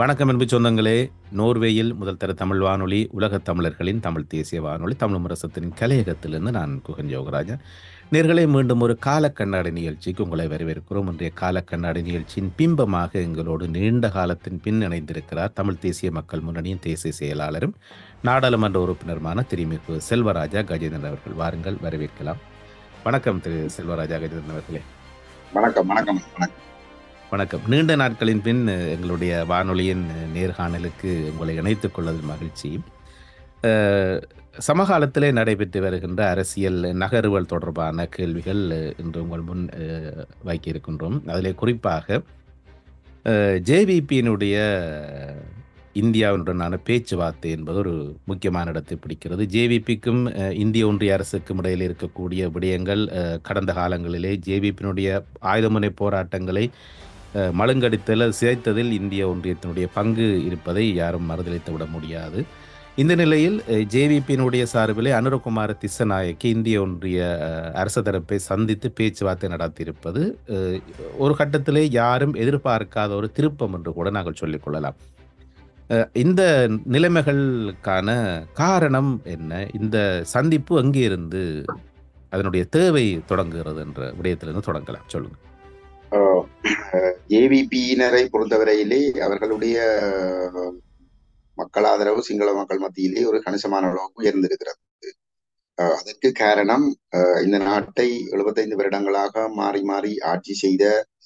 வணக்கம் அன்பு சொந்தங்களே நோர்வேயில் முதல் தர தமிழ் வானொலி உலகத் தமிழர்களின் தமிழ் தேசிய வானொலி தமிழ் முரசத்தின் கலையகத்திலிருந்து நான் குகன் யோகராஜன் நேர்களை மீண்டும் ஒரு கால கண்ணாடி நிகழ்ச்சிக்கு உங்களை வரவேற்கிறோம் இன்றைய கால கண்ணாடி நிகழ்ச்சியின் பிம்பமாக எங்களோடு நீண்ட காலத்தின் பின் இணைந்திருக்கிறார் தமிழ் தேசிய மக்கள் முன்னணியின் தேசிய செயலாளரும் நாடாளுமன்ற உறுப்பினருமான திருமிகு செல்வராஜா கஜேந்திரன் அவர்கள் வாருங்கள் வரவேற்கலாம் வணக்கம் திரு செல்வராஜா கஜேந்திரன் அவர்களே வணக்கம் வணக்கம் வணக்கம் வணக்கம் நீண்ட நாட்களின் பின் அஹ், எங்களுடைய வானொலியின் அஹ், நேர்காணலுக்கு உங்களை இணைத்துக் கொள்வதில் மகிழ்ச்சி அஹ், சமகாலத்திலே நடைபெற்று வருகின்ற அரசியல் நகர்வுகள் தொடர்பான கேள்விகள் அஹ், இன்று உங்கள் முன் அஹ், வைக்க இருக்கின்றோம் அதிலே குறிப்பாக ஜேவிபியினுடைய இந்தியாவுடனான பேச்சுவார்த்தை என்பது ஒரு முக்கியமான இடத்தை பிடிக்கிறது ஜேவிபிக்கும் இந்திய ஒன்றிய அரசுக்கும் இடையில் இருக்கக்கூடிய விடயங்கள் அஹ், கடந்த காலங்களிலே ஜேவிபியினுடைய ஆயுதமுனை போராட்டங்களை அஹ், மழுங்கடித்தல் சிதைத்ததில் இந்திய ஒன்றியத்தினுடைய பங்கு இருப்பதை யாரும் மறுதளித்து விட முடியாது இந்த நிலையில் ஜேவிபியினுடைய சார்பிலே அனுரகுமார திசநாயக்கி இந்திய ஒன்றிய அஹ், அரசு தரப்பை சந்தித்து பேச்சுவார்த்தை நடத்தியிருப்பது அஹ், ஒரு கட்டத்திலே யாரும் எதிர்பார்க்காத ஒரு திருப்பம் என்று கூட நாங்கள் சொல்லிக்கொள்ளலாம் அஹ், இந்த நிலைமைகளுக்கான காரணம் என்ன இந்த சந்திப்பு எங்கே இருந்து அதனுடைய தேவை தொடங்குகிறது என்ற விடயத்திலிருந்து தொடங்கலாம் சொல்லுங்க ஏவிபியினரை பொறுத்தவரையிலே அவர்களுடைய அஹ், மக்கள் ஆதரவு சிங்கள மக்கள் மத்தியிலே ஒரு கணிசமான அளவுக்கு உயர்ந்திருக்கிறது அஹ், அதற்கு காரணம் அஹ், இந்த நாட்டை 75 வருடங்களாக மாறி மாறி ஆட்சி செய்த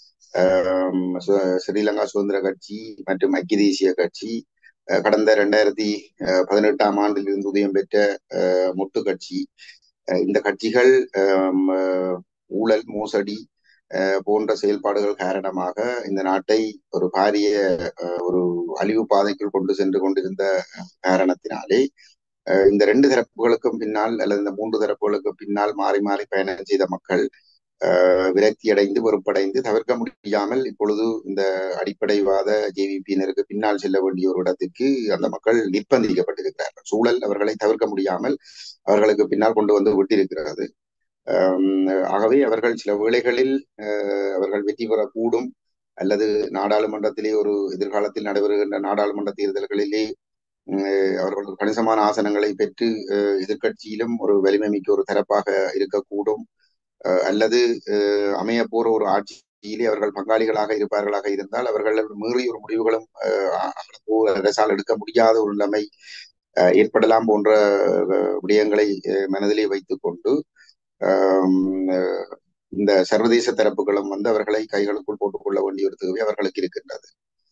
அஹ், சு- ஸ்ரீலங்கா சுதந்திர கட்சி மற்றும் ஐக்கிய தேசிய கட்சி அஹ், கடந்த ரெண்டாயிரத்தி பதினெட்டாம் ஆண்டில் இருந்து உதயம் பெற்ற அஹ், மொட்டு கட்சி அஹ், இந்த கட்சிகள் அஹ், அஹ், ஊழல் மோசடி அஹ், போன்ற செயல்பாடுகள் காரணமாக இந்த நாட்டை ஒரு பாரிய அஹ், ஒரு அழிவு பாதைக்குள் கொண்டு சென்று கொண்டிருந்த காரணத்தினாலே அஹ், இந்த ரெண்டு தரப்புகளுக்கும் பின்னால் அல்லது இந்த மூன்று தரப்புகளுக்கும் பின்னால் மாறி மாறி பயணம் செய்த மக்கள் அஹ், விரக்தி அடைந்து வெறுப்படைந்து தவிர்க்க முடியாமல் இப்பொழுது இந்த அடிப்படைவாத ஜேவிபியினருக்கு பின்னால் செல்ல வேண்டிய ஒரு இடத்துக்கு அந்த மக்கள் நிர்பந்திக்கப்பட்டிருக்கிறார்கள் சூழல் அவர்களை தவிர்க்க முடியாமல் அவர்களுக்கு பின்னால் கொண்டு வந்து விட்டிருக்கிறது ஆம், ஆகவே அவர்கள் சில வேளைகளில் அஹ், அவர்கள் வெற்றி பெறக்கூடும் அல்லது நாடாளுமன்றத்திலே ஒரு எதிர்காலத்தில் நடைபெறுகின்ற நாடாளுமன்ற தேர்தல்களிலே உம், அவர்கள் ஒரு கணிசமான ஆசனங்களை பெற்று அஹ், எதிர்க்கட்சியிலும் ஒரு வலிமை மிக்க ஒரு தரப்பாக இருக்கக்கூடும் அஹ், அல்லது அஹ், அமைய போற ஒரு ஆட்சியிலே அவர்கள் பங்காளிகளாக இருப்பார்களாக இருந்தால் அவர்கள் மீறி ஒரு முடிவுகளும் அஹ், அரசால் எடுக்க முடியாத ஒரு நிலைமை அஹ், ஏற்படலாம் போன்ற அஹ், விடயங்களை அஹ், மனதிலே வைத்துக் கொண்டு ஆம், அஹ், இந்த சர்வதேச தரப்புகளும் வந்து அவர்களை கைகளுக்குள் போட்டுக் கொள்ள வேண்டிய ஒரு தேவை அவர்களுக்கு இருக்கின்றது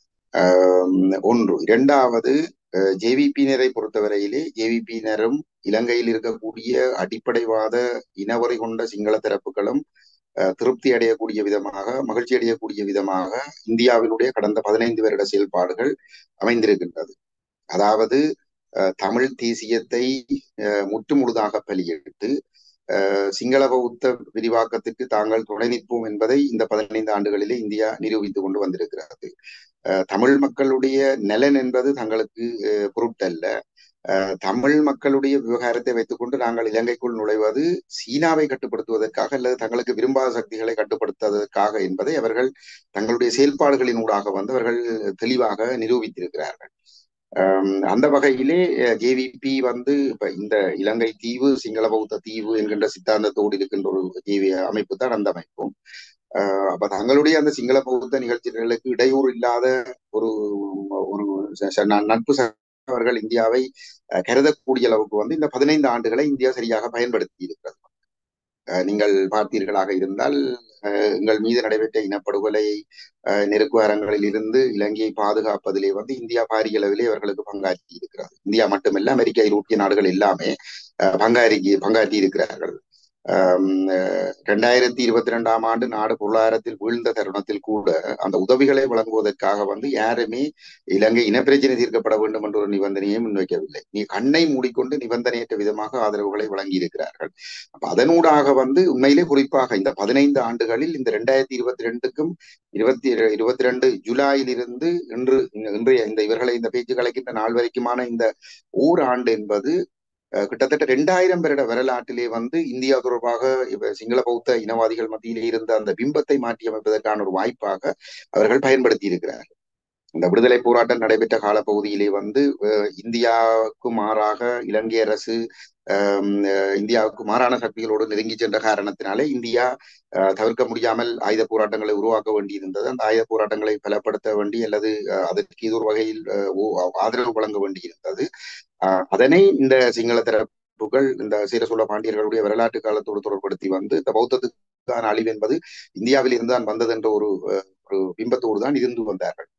ஆம், ஒன்று இரண்டாவது ஜேவிபியினரை பொறுத்தவரையிலே ஜேவிபியினரும் இலங்கையில் இருக்கக்கூடிய அடிப்படைவாத இனவரை கொண்ட சிங்கள தரப்புகளும் அஹ், திருப்தி அடையக்கூடிய விதமாக மகிழ்ச்சி அடையக்கூடிய விதமாக இந்தியாவினுடைய கடந்த பதினைந்து வருட செயல்பாடுகள் அமைந்திருக்கின்றது அதாவது அஹ், தமிழ் தேசியத்தை அஹ், முற்றுமுழுதாக பலியிட்டு அஹ், சிங்கள பௌத்த விரிவாக்கத்திற்கு தாங்கள் துணை நிற்போம் என்பதை இந்த பதினைந்து ஆண்டுகளிலே இந்தியா நிரூபித்துக் கொண்டு வந்திருக்கிறது அஹ், தமிழ் மக்களுடைய நலன் என்பது தங்களுக்கு அஹ், பொருட்டல்ல அஹ், தமிழ் மக்களுடைய விவகாரத்தை வைத்துக்கொண்டு நாங்கள் இலங்கைக்குள் நுழைவது சீனாவை கட்டுப்படுத்துவதற்காக அல்லது தங்களுக்கு விரும்பாத சக்திகளை கட்டுப்படுத்துவதற்காக என்பதை அவர்கள் தங்களுடைய செயல்பாடுகளின் ஊடாக வந்து அவர்கள் தெளிவாக நிரூபித்திருக்கிறார்கள் ஆம், அந்த வகையிலே ஜேவிபி வந்து இப்ப இந்த இலங்கை தீவு சிங்கள பௌத்த தீவு என்கின்ற சித்தாந்தத்தோடு இருக்கின்ற ஒரு ஜேவி அமைப்பு தான் அந்த அமைப்பும் ஆஹ் அப்ப தங்களுடைய அந்த சிங்கள பௌத்த நிகழ்ச்சிகளுக்கு இடையூறு இல்லாத ஒரு ஒரு ச- ச- ந- நட்பு ச- அவர்கள் இந்தியாவை அஹ், கருதக்கூடிய அளவுக்கு வந்து இந்த பதினைந்து ஆண்டுகளை இந்தியா சரியாக பயன்படுத்தி இருக்கிறது அஹ், நீங்கள் பார்த்தீர்களாக இருந்தால் அஹ், எங்கள் மீது நடைபெற்ற இனப்படுகொலை அஹ், நெருக்குவாரங்களில் இருந்து இலங்கையை பாதுகாப்பதிலே வந்து இந்தியா பாரிய அளவிலே அவர்களுக்கு பங்காற்றி இருக்கிறது இந்தியா மட்டுமல்ல அமெரிக்கா ஐரோப்பிய நாடுகள் எல்லாமே அஹ், பங்காற்றி பங்காற்றி இருக்கிறார்கள் ஆம், அஹ், ரெண்டாயிரத்தி இருபத்தி ரெண்டாம் ஆண்டு நாடு பொருளாதாரத்தில் வீழ்ந்த தருணத்தில் கூட அந்த உதவிகளை வழங்குவதற்காக வந்து யாருமே இலங்கை இனப்பிரச்சனை தீர்க்கப்பட வேண்டும் என்ற ஒரு நிபந்தனையை முன்வைக்கவில்லை நீ கண்ணை மூடிக்கொண்டு நிபந்தனையற்ற விதமாக ஆதரவுகளை வழங்கி இருக்கிறார்கள் அப்ப அதனூடாக வந்து உண்மையிலே குறிப்பாக இந்த பதினைந்து ஆண்டுகளில் இந்த ரெண்டாயிரத்தி இருபத்தி ரெண்டுக்கும் இருபத்தி இருபத்தி ரெண்டு ஜூலையிலிருந்து இன்று இன்றைய இந்த இவர்களை இந்த பேச்சு கலைக்கின்ற நாள் வரைக்குமான இந்த ஓராண்டு என்பது அஹ், கிட்டத்தட்ட ரெண்டாயிரம் வருட வரலாற்றிலே வந்து இந்தியா தொடர்பாக இப்ப சிங்கள பௌத்த இனவாதிகள் மத்தியிலே இருந்த அந்த பிம்பத்தை மாற்றி அமைப்பதற்கான ஒரு வாய்ப்பாக அவர்கள் பயன்படுத்தி இருக்கிறார்கள் இந்த விடுதலை போராட்டம் நடைபெற்ற காலப்பகுதியிலே வந்து இந்தியாவுக்கு மாறாக இலங்கை அரசு இந்தியாவுக்கு மாறான சக்திகளோடு நெருங்கி சென்ற காரணத்தினாலே இந்தியா தவிர்க்க முடியாமல் ஆயுத போராட்டங்களை உருவாக்க வேண்டியிருந்தது அந்த ஆயுத போராட்டங்களை பலப்படுத்த வேண்டி அல்லது அதற்கு இது ஒரு வகையில் ஆதரவு வழங்க வேண்டியிருந்தது அதனை இந்த சிங்கள தரப்புகள் இந்த சீரசோழ பாண்டியர்களுடைய வரலாற்று காலத்தோடு தொடர்படுத்தி வந்து இந்த பௌத்தத்துக்கான அழிவு என்பது இந்தியாவில் இருந்து தான் வந்தது என்ற ஒரு ஒரு பிம்பத்தோடு தான் இருந்து வந்தார்கள்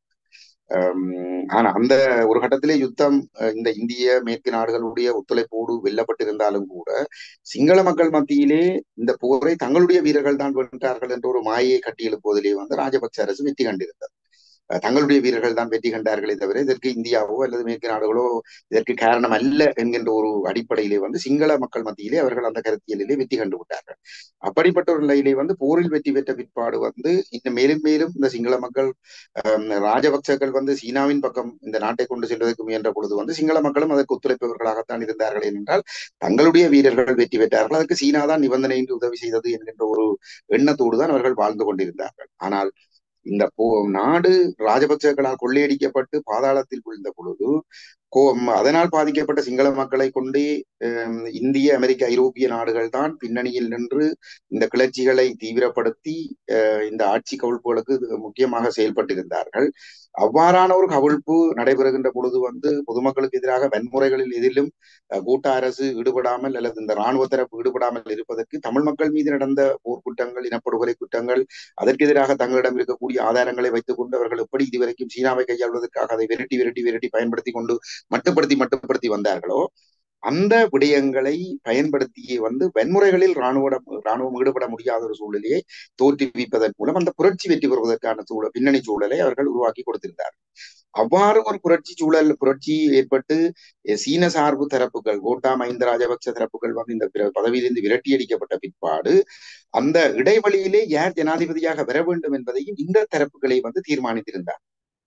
ஆனா அந்த ஒரு கட்டத்திலே யுத்தம் இந்த இந்திய மேற்கு நாடுகளுடைய ஒத்துழைப்போடு வெல்லப்பட்டிருந்தாலும் கூட சிங்கள மக்கள் மத்தியிலே இந்த போரை தங்களுடைய வீரர்கள் தான் வென்றார்கள் என்ற ஒரு மாயை கட்டி எழுப்புவதிலே வந்து ராஜபக்ச அரசு வெற்றி கண்டிருந்தது தங்களுடைய வீரர்கள் தான் வெற்றி கண்டார்களே தவிர இதற்கு இந்தியாவோ அல்லது மேற்கு நாடுகளோ இதற்கு காரணம் அல்ல என்கின்ற ஒரு அடிப்படையிலே வந்து சிங்கள மக்கள் மத்தியிலே அவர்கள் அந்த கருத்தியலிலே வெற்றி கண்டு விட்டார்கள் அப்படிப்பட்ட ஒரு நிலையிலே வந்து போரில் வெற்றி பெற்ற பிற்பாடு வந்து இந்த மேலும் மேலும் இந்த சிங்கள மக்கள் ராஜபக்சர்கள் வந்து சீனாவின் பக்கம் இந்த நாட்டை கொண்டு செல்வதற்கு முயன்ற பொழுது வந்து சிங்கள மக்களும் அதற்கு ஒத்துழைப்பவர்களாகத்தான் இருந்தார்கள் ஏனென்றால் தங்களுடைய வீரர்கள் வெற்றி பெற்றார்கள் அதற்கு சீனா தான் நிபந்தனையின்றி உதவி செய்தது என்கின்ற ஒரு எண்ணத்தோடு தான் அவர்கள் வாழ்ந்து கொண்டிருந்தார்கள் ஆனால் இந்த போ நாடு ராஜபக்சர்களால் கொள்ளையடிக்கப்பட்டு பாதாளத்தில் விழுந்த பொழுது கோ அதனால் பாதிக்கப்பட்ட சிங்கள மக்களை கொண்டே இந்திய அமெரிக்க ஐரோப்பிய நாடுகள் தான் பின்னணியில் நின்று இந்த கிளர்ச்சிகளை தீவிரப்படுத்தி இந்த ஆட்சி கவிழ்ப்புகளுக்கு முக்கியமாக செயல்பட்டிருந்தார்கள் அவ்வாறான ஒரு கவிழ்ப்பு நடைபெறுகின்ற பொழுது வந்து பொதுமக்களுக்கு எதிராக வன்முறைகளில் எதிலும் கூட்ட அரசு ஈடுபடாமல் அல்லது இந்த இராணுவ தரப்பு ஈடுபடாமல் இருப்பதற்கு தமிழ் மக்கள் மீது நடந்த போர்க்குற்றங்கள் இனப்படுகொலை குற்றங்கள் அதற்கு எதிராக தங்களிடம் இருக்கக்கூடிய ஆதாரங்களை வைத்துக் கொண்டு அவர்கள் எப்படி இதுவரைக்கும் சீனாவை கையாள்வதற்காக அதை விரட்டி விரட்டி விரட்டி பயன்படுத்தி கொண்டு மட்டுப்படுத்தி மட்டுப்படுத்தி வந்தார்களோ அந்த விடயங்களை பயன்படுத்தியே வந்து வன்முறைகளில் ராணுவ ராணுவம் ஈடுபட முடியாத ஒரு சூழலையை தோற்றுவிப்பதன் மூலம் அந்த புரட்சி வெற்றி பெறுவதற்கான சூழல் பின்னணி சூழலை அவர்கள் உருவாக்கி கொடுத்திருந்தார்கள் அவ்வாறு ஒரு புரட்சி சூழல் புரட்சி ஏற்பட்டு சீன சார்பு தரப்புகள் கோட்டா மஹிந்த ராஜபக்ச தரப்புகள் வந்து இந்த பதவியிலிருந்து விரட்டி அடிக்கப்பட்ட பிற்பாடு அந்த இடைவெளியிலே யார் ஜனாதிபதியாக வர வேண்டும் என்பதையும் இந்த தரப்புகளை வந்து தீர்மானித்திருந்தார்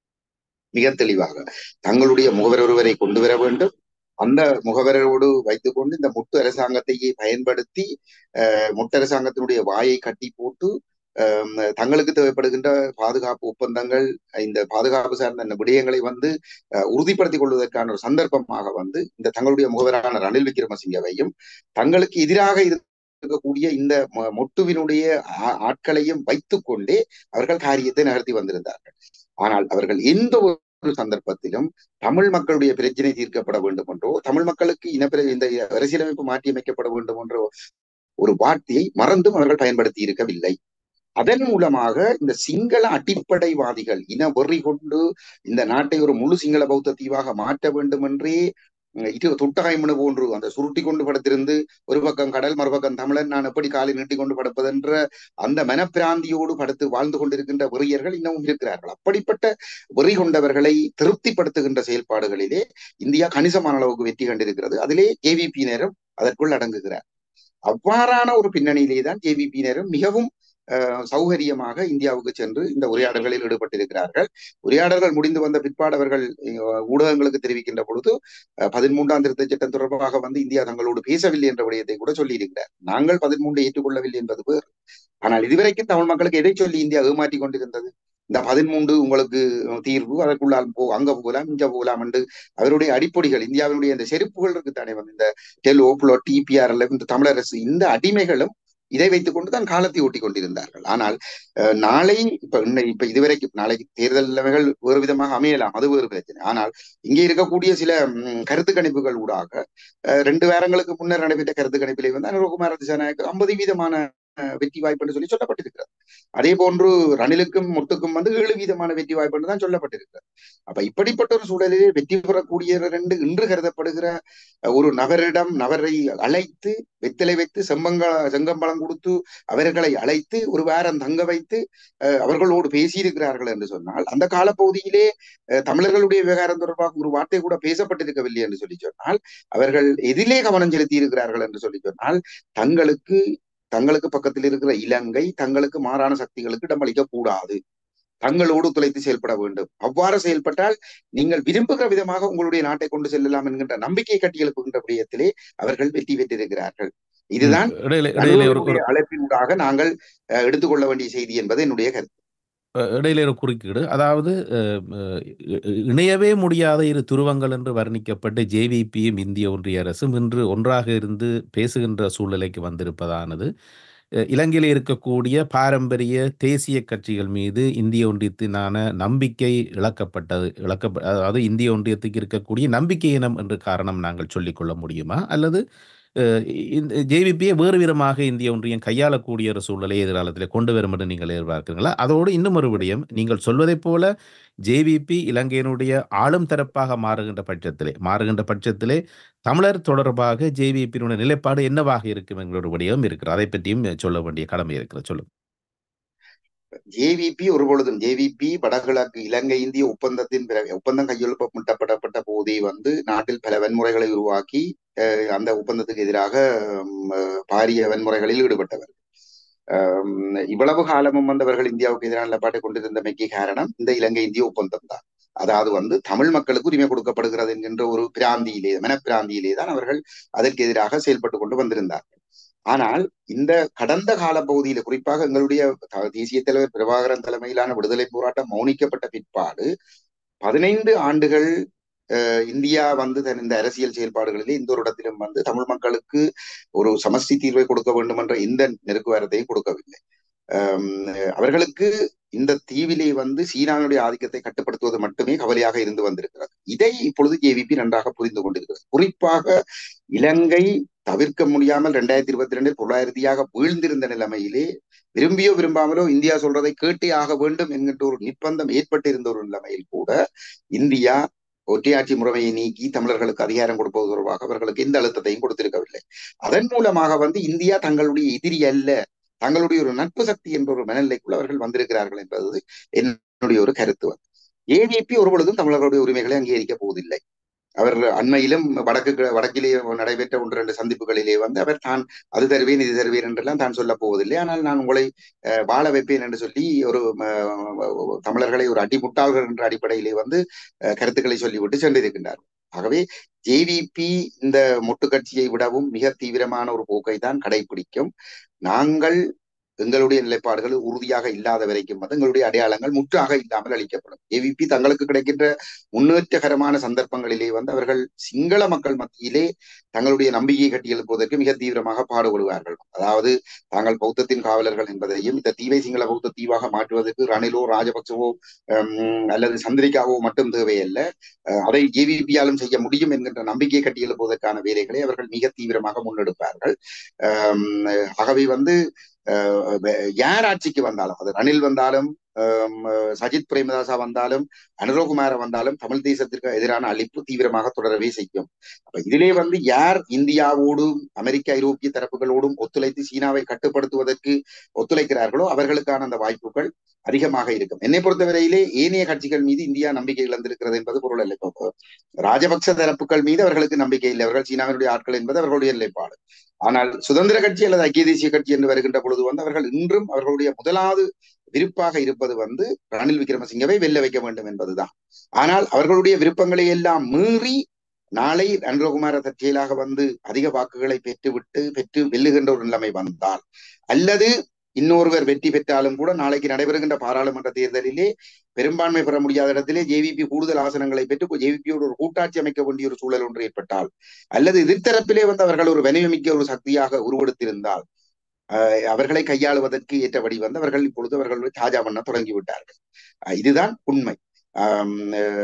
மிக தெளிவாக தங்களுடைய முகவர் ஒருவரை கொண்டு வர வேண்டும் அந்த முகவரோடு வைத்துக்கொண்டு இந்த முட்டு அரசாங்கத்தையே பயன்படுத்தி முட்டு அரசாங்கத்தினுடைய வாயை கட்டி போட்டு தங்களுக்கு தேவைப்படுகின்ற பாதுகாப்பு ஒப்பந்தங்கள் இந்த பாதுகாப்பு சார்ந்த இந்த விடயங்களை வந்து உறுதிப்படுத்திக் கொள்வதற்கான ஒரு சந்தர்ப்பமாக வந்து இந்த தங்களுடைய முகவரான ரணில் விக்ரமசிங்கவையும் தங்களுக்கு எதிராக இருக்கக்கூடிய இந்த மொட்டுவினுடைய ஆட்களையும் வைத்துக்கொண்டே அவர்கள் காரியத்தை நகர்த்தி வந்திருந்தார்கள் ஆனால் அவர்கள் எந்த ஒரு சந்தர்ப்பத்திலும் தமிழ் மக்களுடைய பிரச்சனை தீர்க்கப்பட வேண்டும் என்றோ தமிழ் மக்களுக்கு இனப்பிர இந்த அரசியலமைப்பு மாற்றியமைக்கப்பட வேண்டும் என்றோ ஒரு வார்த்தையை மறந்தும் அவர்கள் பயன்படுத்தி இருக்கவில்லை அதன் மூலமாக இந்த சிங்கள அடிப்படைவாதிகள் இன வெறி கொண்டு இந்த நாட்டை ஒரு முழு சிங்கள பௌத்த தீவாக மாற்ற வேண்டும் என்றே இது தொட்டகாய்மனு போன்று அந்த சுருட்டி கொண்டு படுத்திருந்து ஒரு பக்கம் கடல் மறுபக்கம் தமிழன் நான் எப்படி காலை நீட்டி கொண்டு படுப்பதென்ற அந்த மனப்பிராந்தியோடு படுத்து வாழ்ந்து கொண்டிருக்கின்ற வெறியர்கள் இன்னமும் இருக்கிறார்கள் அப்படிப்பட்ட வெறி கொண்டவர்களை திருப்திப்படுத்துகின்ற செயல்பாடுகளிலே இந்தியா கணிசமான அளவுக்கு வெற்றி கண்டிருக்கிறது அதிலே ஏவிபியினரும் அதற்குள் அடங்குகிறார் அவ்வாறான ஒரு பின்னணியிலே தான் ஜேவிபியினரும் மிகவும் சௌகரியமாக இந்தியாவுக்கு சென்று இந்த உரையாடல்களில் ஈடுபட்டிருக்கிறார்கள் உரையாடல்கள் முடிந்து வந்த பிற்பாடு அவர்கள் ஊடகங்களுக்கு தெரிவிக்கின்ற பொழுது பதிமூன்றாம் திருத்த சட்டம் தொடர்பாக வந்து இந்தியா தங்களோடு பேசவில்லை என்ற விடயத்தை கூட சொல்லியிருக்கிறார் நாங்கள் பதிமூன்றை ஏற்றுக்கொள்ளவில்லை என்பது வேறு ஆனால் இதுவரைக்கும் தமிழ் மக்களுக்கு எதை சொல்லி இந்தியா ஏமாற்றி கொண்டிருந்தது இந்த பதிமூன்று உங்களுக்கு தீர்வு அதற்குள்ளால் போ அங்க போகலாம் இங்க போகலாம் என்று அவருடைய அடிப்பொடிகள் இந்தியாவினுடைய இந்த செருப்புகள் இருக்குத்தானே வந்து இந்த டெல் ஓப்ளோ டிபிஆர்எல் இந்த தமிழரசு இந்த அடிமைகளும் இதை வைத்துக் கொண்டு தான் காலத்தை ஓட்டி கொண்டிருந்தார்கள் ஆனால் நாளை இப்ப இன்னும் இப்ப இதுவரைக்கும் நாளைக்கு தேர்தல் நிலைமைகள் வேறு விதமாக அமையலாம் அது வேறு பிரச்சனை ஆனால் இங்கே இருக்கக்கூடிய சில கருத்து கணிப்புகள் ஊடாக ரெண்டு வாரங்களுக்கு முன்னர் நடைபெற்ற கருத்து கணிப்பிலே வந்து அனுரகுமார திசாநாயக்கு ஐம்பது வீதமான வெற்றி வாய்ப்பு என்று சொல்லி சொல்லப்பட்டிருக்கிறது அதே போன்று ரணிலுக்கும் முட்டுக்கும் வந்து ஏழு வீதமான வெற்றி வாய்ப்பு என்று தான் சொல்லப்பட்டிருக்கிறது அப்ப இப்படிப்பட்ட ஒரு சூழலிலே வெற்றி பெறக்கூடிய ரெண்டு இன்று கருதப்படுகிற ஒரு நபரிடம் நபரை அழைத்து வெத்தலை வைத்து செம்பங்க செங்கம்பளம் கொடுத்து அவர்களை அழைத்து ஒரு வாரம் தங்க வைத்து அவர்களோடு பேசியிருக்கிறார்கள் என்று சொன்னால் அந்த காலப்பகுதியிலே தமிழர்களுடைய விவகாரம் தொடர்பாக ஒரு வார்த்தை கூட பேசப்பட்டிருக்கவில்லை என்று சொல்லி சொன்னால் அவர்கள் எதிலே கவனம் செலுத்தி இருக்கிறார்கள் என்று சொல்லி சொன்னால் தங்களுக்கு தங்களுக்கு பக்கத்தில் இருக்கிற இலங்கை தங்களுக்கு மாறான சக்திகளுக்கு இடமளிக்க கூடாது தங்களோடு துளைத்து செயல்பட வேண்டும் அவ்வாறு செயல்பட்டால் நீங்கள் விரும்புகிற விதமாக உங்களுடைய நாட்டை கொண்டு செல்லலாம் என்கின்ற நம்பிக்கை கட்டி எழுப்புகின்ற விடயத்திலே அவர்கள் வெற்றி பெற்றிருக்கிறார்கள் இதுதான் அழைப்பினூடாக நாங்கள் எடுத்துக்கொள்ள வேண்டிய செய்தி என்பது என்னுடைய கருத்து அ இடையில ஒரு குறுக்கீடு. அதாவது அ ம இ இ இணையவே முடியாத இரு துருவங்கள் என்று வர்ணிக்கப்பட்ட ஜேவிபியும், இந்திய ஒன்றிய அரசும் இன்று ஒன்றாக இருந்து பேசுகின்ற சூழ்நிலைக்கு வந்திருப்பதானது, அ இலங்கையிலே இருக்கக்கூடிய பாரம்பரிய தேசிய கட்சிகள் மீது இந்திய ஒன்றியத்தினான நம்பிக்கை இழக்கப்பட்டது. இழக்கப்ப அதாவது இந்திய ஒன்றியத்துக்கு இருக்கக்கூடிய நம்பிக்கையினம் என்று காரணம் நாங்கள் சொல்லிக் கொள்ள முடியுமா? அல்லது அ இந்த ஜேவிபியை வேறு விதமாக இந்திய ஒன்றியம் கையாளக்கூடிய ஒரு சூழ்நிலையை எதிர்காலத்திலே கொண்டு வரும் என்று நீங்கள் எதிர்பார்க்கிறீர்களா? அதோடு இன்னும் ஒரு விடயம், நீங்கள் சொல்வதைப் போல ஜேவிபி இலங்கையினுடைய ஆளும் தரப்பாக மாறுகின்ற பட்சத்திலே மாறுகின்ற பட்சத்திலே தமிழர் தொடர்பாக ஜேவிபியினுடைய நிலைப்பாடு என்னவாக இருக்கும் என்கிற ஒரு விடயம் இருக்கிறது. அதைப் பற்றியும் சொல்ல வேண்டிய கடமை இருக்கிறது. சொல்லுங்க. ஜேவிபி ஒருபொழுதும் ஜேவிபி வடகிழக்கு இலங்கை இந்திய ஒப்பந்தத்தின் பிறகு ஒப்பந்தம் கையெழுப்பப்படப்பட்ட போதே வந்து நாட்டில் பல வன்முறைகளை உருவாக்கி அஹ், அந்த ஒப்பந்தத்துக்கு எதிராக ம், பாரிய வன்முறைகளில் ஈடுபட்டவர் அஹ், இவ்வளவு காலமும் வந்தவர்கள் இந்தியாவுக்கு எதிரான நிலைப்பாட்டை கொண்டிருந்தமைக்கு காரணம் இந்த இலங்கை இந்திய ஒப்பந்தம் தான் அதாவது வந்து தமிழ் மக்களுக்கு உரிமை கொடுக்கப்படுகிறது என்கின்ற ஒரு பிராந்தியிலே மனப்பிராந்தியிலே தான் அவர்கள் அதற்கு எதிராக செயல்பட்டு கொண்டு வந்திருந்தார்கள் ஆனால் இந்த கடந்த கால பகுதியில குறிப்பாக எங்களுடைய த- தேசிய தலைவர் பிரபாகரன் தலைமையிலான விடுதலை போராட்டம் மௌனிக்கப்பட்ட பிற்பாடு பதினைந்து ஆண்டுகள் அஹ், இந்தியா வந்து தன் இந்த அரசியல் செயல்பாடுகளிலே இந்த ஒரு இடத்திலும் வந்து தமிழ் மக்களுக்கு ஒரு சமஷ்டி தீர்வை கொடுக்க வேண்டும் என்ற எந்த நெருக்குவாரத்தையும் கொடுக்கவில்லை அஹ், அவர்களுக்கு இந்த தீவிலே வந்து சீனாவினுடைய ஆதிக்கத்தை கட்டுப்படுத்துவது மட்டுமே கவலையாக இருந்து வந்திருக்கிறது இதை இப்பொழுது ஜேவிபி நன்றாக புரிந்து கொண்டிருக்கிறது குறிப்பாக இலங்கை தவிர்க்க முடியாமல் ரெண்டாயிரத்தி இருபத்தி ரெண்டில் பொருளாதாரத்தியாக வீழ்ந்திருந்த நிலைமையிலே விரும்பியோ விரும்பாமலோ இந்தியா சொல்றதை கேட்டே ஆக வேண்டும் என்கின்ற ஒரு நிர்பந்தம் ஏற்பட்டிருந்த ஒரு நிலைமையில் கூட இந்தியா ஒற்றையாட்சி முறைமையை நீக்கி தமிழர்களுக்கு அதிகாரம் கொடுப்பது தொடர்பாக அவர்களுக்கு எந்த அழுத்தத்தையும் கொடுத்திருக்கவில்லை அதன் மூலமாக வந்து இந்தியா தங்களுடைய எதிரி அல்ல தங்களுடைய ஒரு நட்பு சக்தி என்ற ஒரு மனநிலைக்குள் அவர்கள் வந்திருக்கிறார்கள் என்பது என்னுடைய ஒரு கருத்து வந்து ஏவிபி ஒரு பொழுதும் தமிழர்களுடைய உரிமைகளை அங்கீகரிக்க போவதில்லை அவர் அண்மையிலும் வடக்கு வடக்கிலே நடைபெற்ற ஒன்று ரெண்டு சந்திப்புகளிலே வந்து அவர் தான் அது தருவேன் இது தருவேன் என்றெல்லாம் தான் சொல்ல போவதில்லை ஆனால் நான் உங்களை அஹ், வாழ வைப்பேன் என்று சொல்லி ஒரு அஹ், தமிழர்களை ஒரு அடிமுட்டாள்கள் என்ற அடிப்படையிலே வந்து அஹ், கருத்துக்களை சொல்லிவிட்டு சென்றிருக்கின்றார் ஆகவே ஜேவிபி இந்த மொட்டு கட்சியை விடவும் மிக தீவிரமான ஒரு போக்கை தான் கடைபிடிக்கும் நாங்கள் எங்களுடைய நிலைப்பாடுகள் உறுதியாக இல்லாத வரைக்கும் வந்து எங்களுடைய அடையாளங்கள் முற்றாக இல்லாமல் அளிக்கப்படும் ஏவிபி தங்களுக்கு கிடைக்கின்ற முன்னேற்றகரமான சந்தர்ப்பங்களிலே வந்து அவர்கள் சிங்கள மக்கள் மத்தியிலே தங்களுடைய நம்பிக்கையை கட்டி எழுப்புவதற்கு மிக தீவிரமாக பாடுபடுவார்கள் அதாவது தாங்கள் பௌத்தத்தின் காவலர்கள் என்பதையும் இந்த தீவை சிங்கள பௌத்த தீவாக மாற்றுவதற்கு ரணிலோ ராஜபக்சவோ ஹம், அல்லது சந்திரிகாவோ மட்டும் தேவையல்ல அஹ், அதை ஏவிபியாலும் செய்ய முடியும் என்கின்ற நம்பிக்கையை கட்டி எழுப்புவதற்கான வேலைகளை அவர்கள் மிக தீவிரமாக முன்னெடுப்பார்கள் ஹம், ஆகவே வந்து அஹ், யார் ஆட்சிக்கு வந்தாலும் அது ரணில் வந்தாலும் ஹம், சஜித் பிரேமதாசா வந்தாலும் அனுரகுமார வந்தாலும் தமிழ் தேசத்திற்கு எதிரான அழிப்பு தீவிரமாக தொடரவே செய்யும் அப்ப இதிலே வந்து யார் இந்தியாவோடும் அமெரிக்க ஐரோப்பிய தரப்புகளோடும் ஒத்துழைத்து சீனாவை கட்டுப்படுத்துவதற்கு ஒத்துழைக்கிறார்களோ அவர்களுக்கான அந்த வாய்ப்புகள் அதிகமாக இருக்கும் என்னை பொறுத்தவரையிலே ஏனைய கட்சிகள் மீது இந்தியா நம்பிக்கை இழந்திருக்கிறது என்பது பொருள் அல்ல இப்போ ராஜபக்ச தரப்புகள் மீது அவர்களுக்கு நம்பிக்கை இல்லை அவர்கள் சீனாவினுடைய ஆட்கள் என்பது அவர்களுடைய நிலைப்பாடு ஆனால் சுதந்திர கட்சி அல்லது ஐக்கிய தேசிய கட்சி என்று வருகின்ற பொழுது வந்து அவர்கள் இன்றும் அவர்களுடைய முதலாவது விருப்பாக இருப்பது வந்து ரணில் விக்ரமசிங்கவை வெல்ல வைக்க வேண்டும் என்பதுதான் ஆனால் அவர்களுடைய விருப்பங்களை எல்லாம் மீறி நாளை அனுரகுமார தற்செயலாக வந்து அதிக வாக்குகளை பெற்றுவிட்டு பெற்று வெல்லுகின்ற ஒரு நிலைமை வந்தால் அல்லது இன்னொருவர் வெற்றி பெற்றாலும் கூட நாளைக்கு நடைபெறுகின்ற பாராளுமன்ற தேர்தலிலே பெரும்பான்மை பெற முடியாத இடத்திலே ஜேவிபி கூடுதல் ஆசனங்களை பெற்று ஜேவிபியோடு ஒரு கூட்டாட்சி அமைக்க வேண்டிய ஒரு சூழல் ஒன்று ஏற்பட்டால் அல்லது எதிர்த்தரப்பிலே வந்து அவர்கள் ஒரு வலிமைமிக்க ஒரு சக்தியாக உருவெடுத்திருந்தால் அஹ் அவர்களை கையாளுவதற்கு ஏற்றபடி வந்து அவர்கள் இப்பொழுது அவர்களுடைய தாஜா பண்ண தொடங்கி விட்டார்கள் அஹ் இதுதான் உண்மை ஆம்,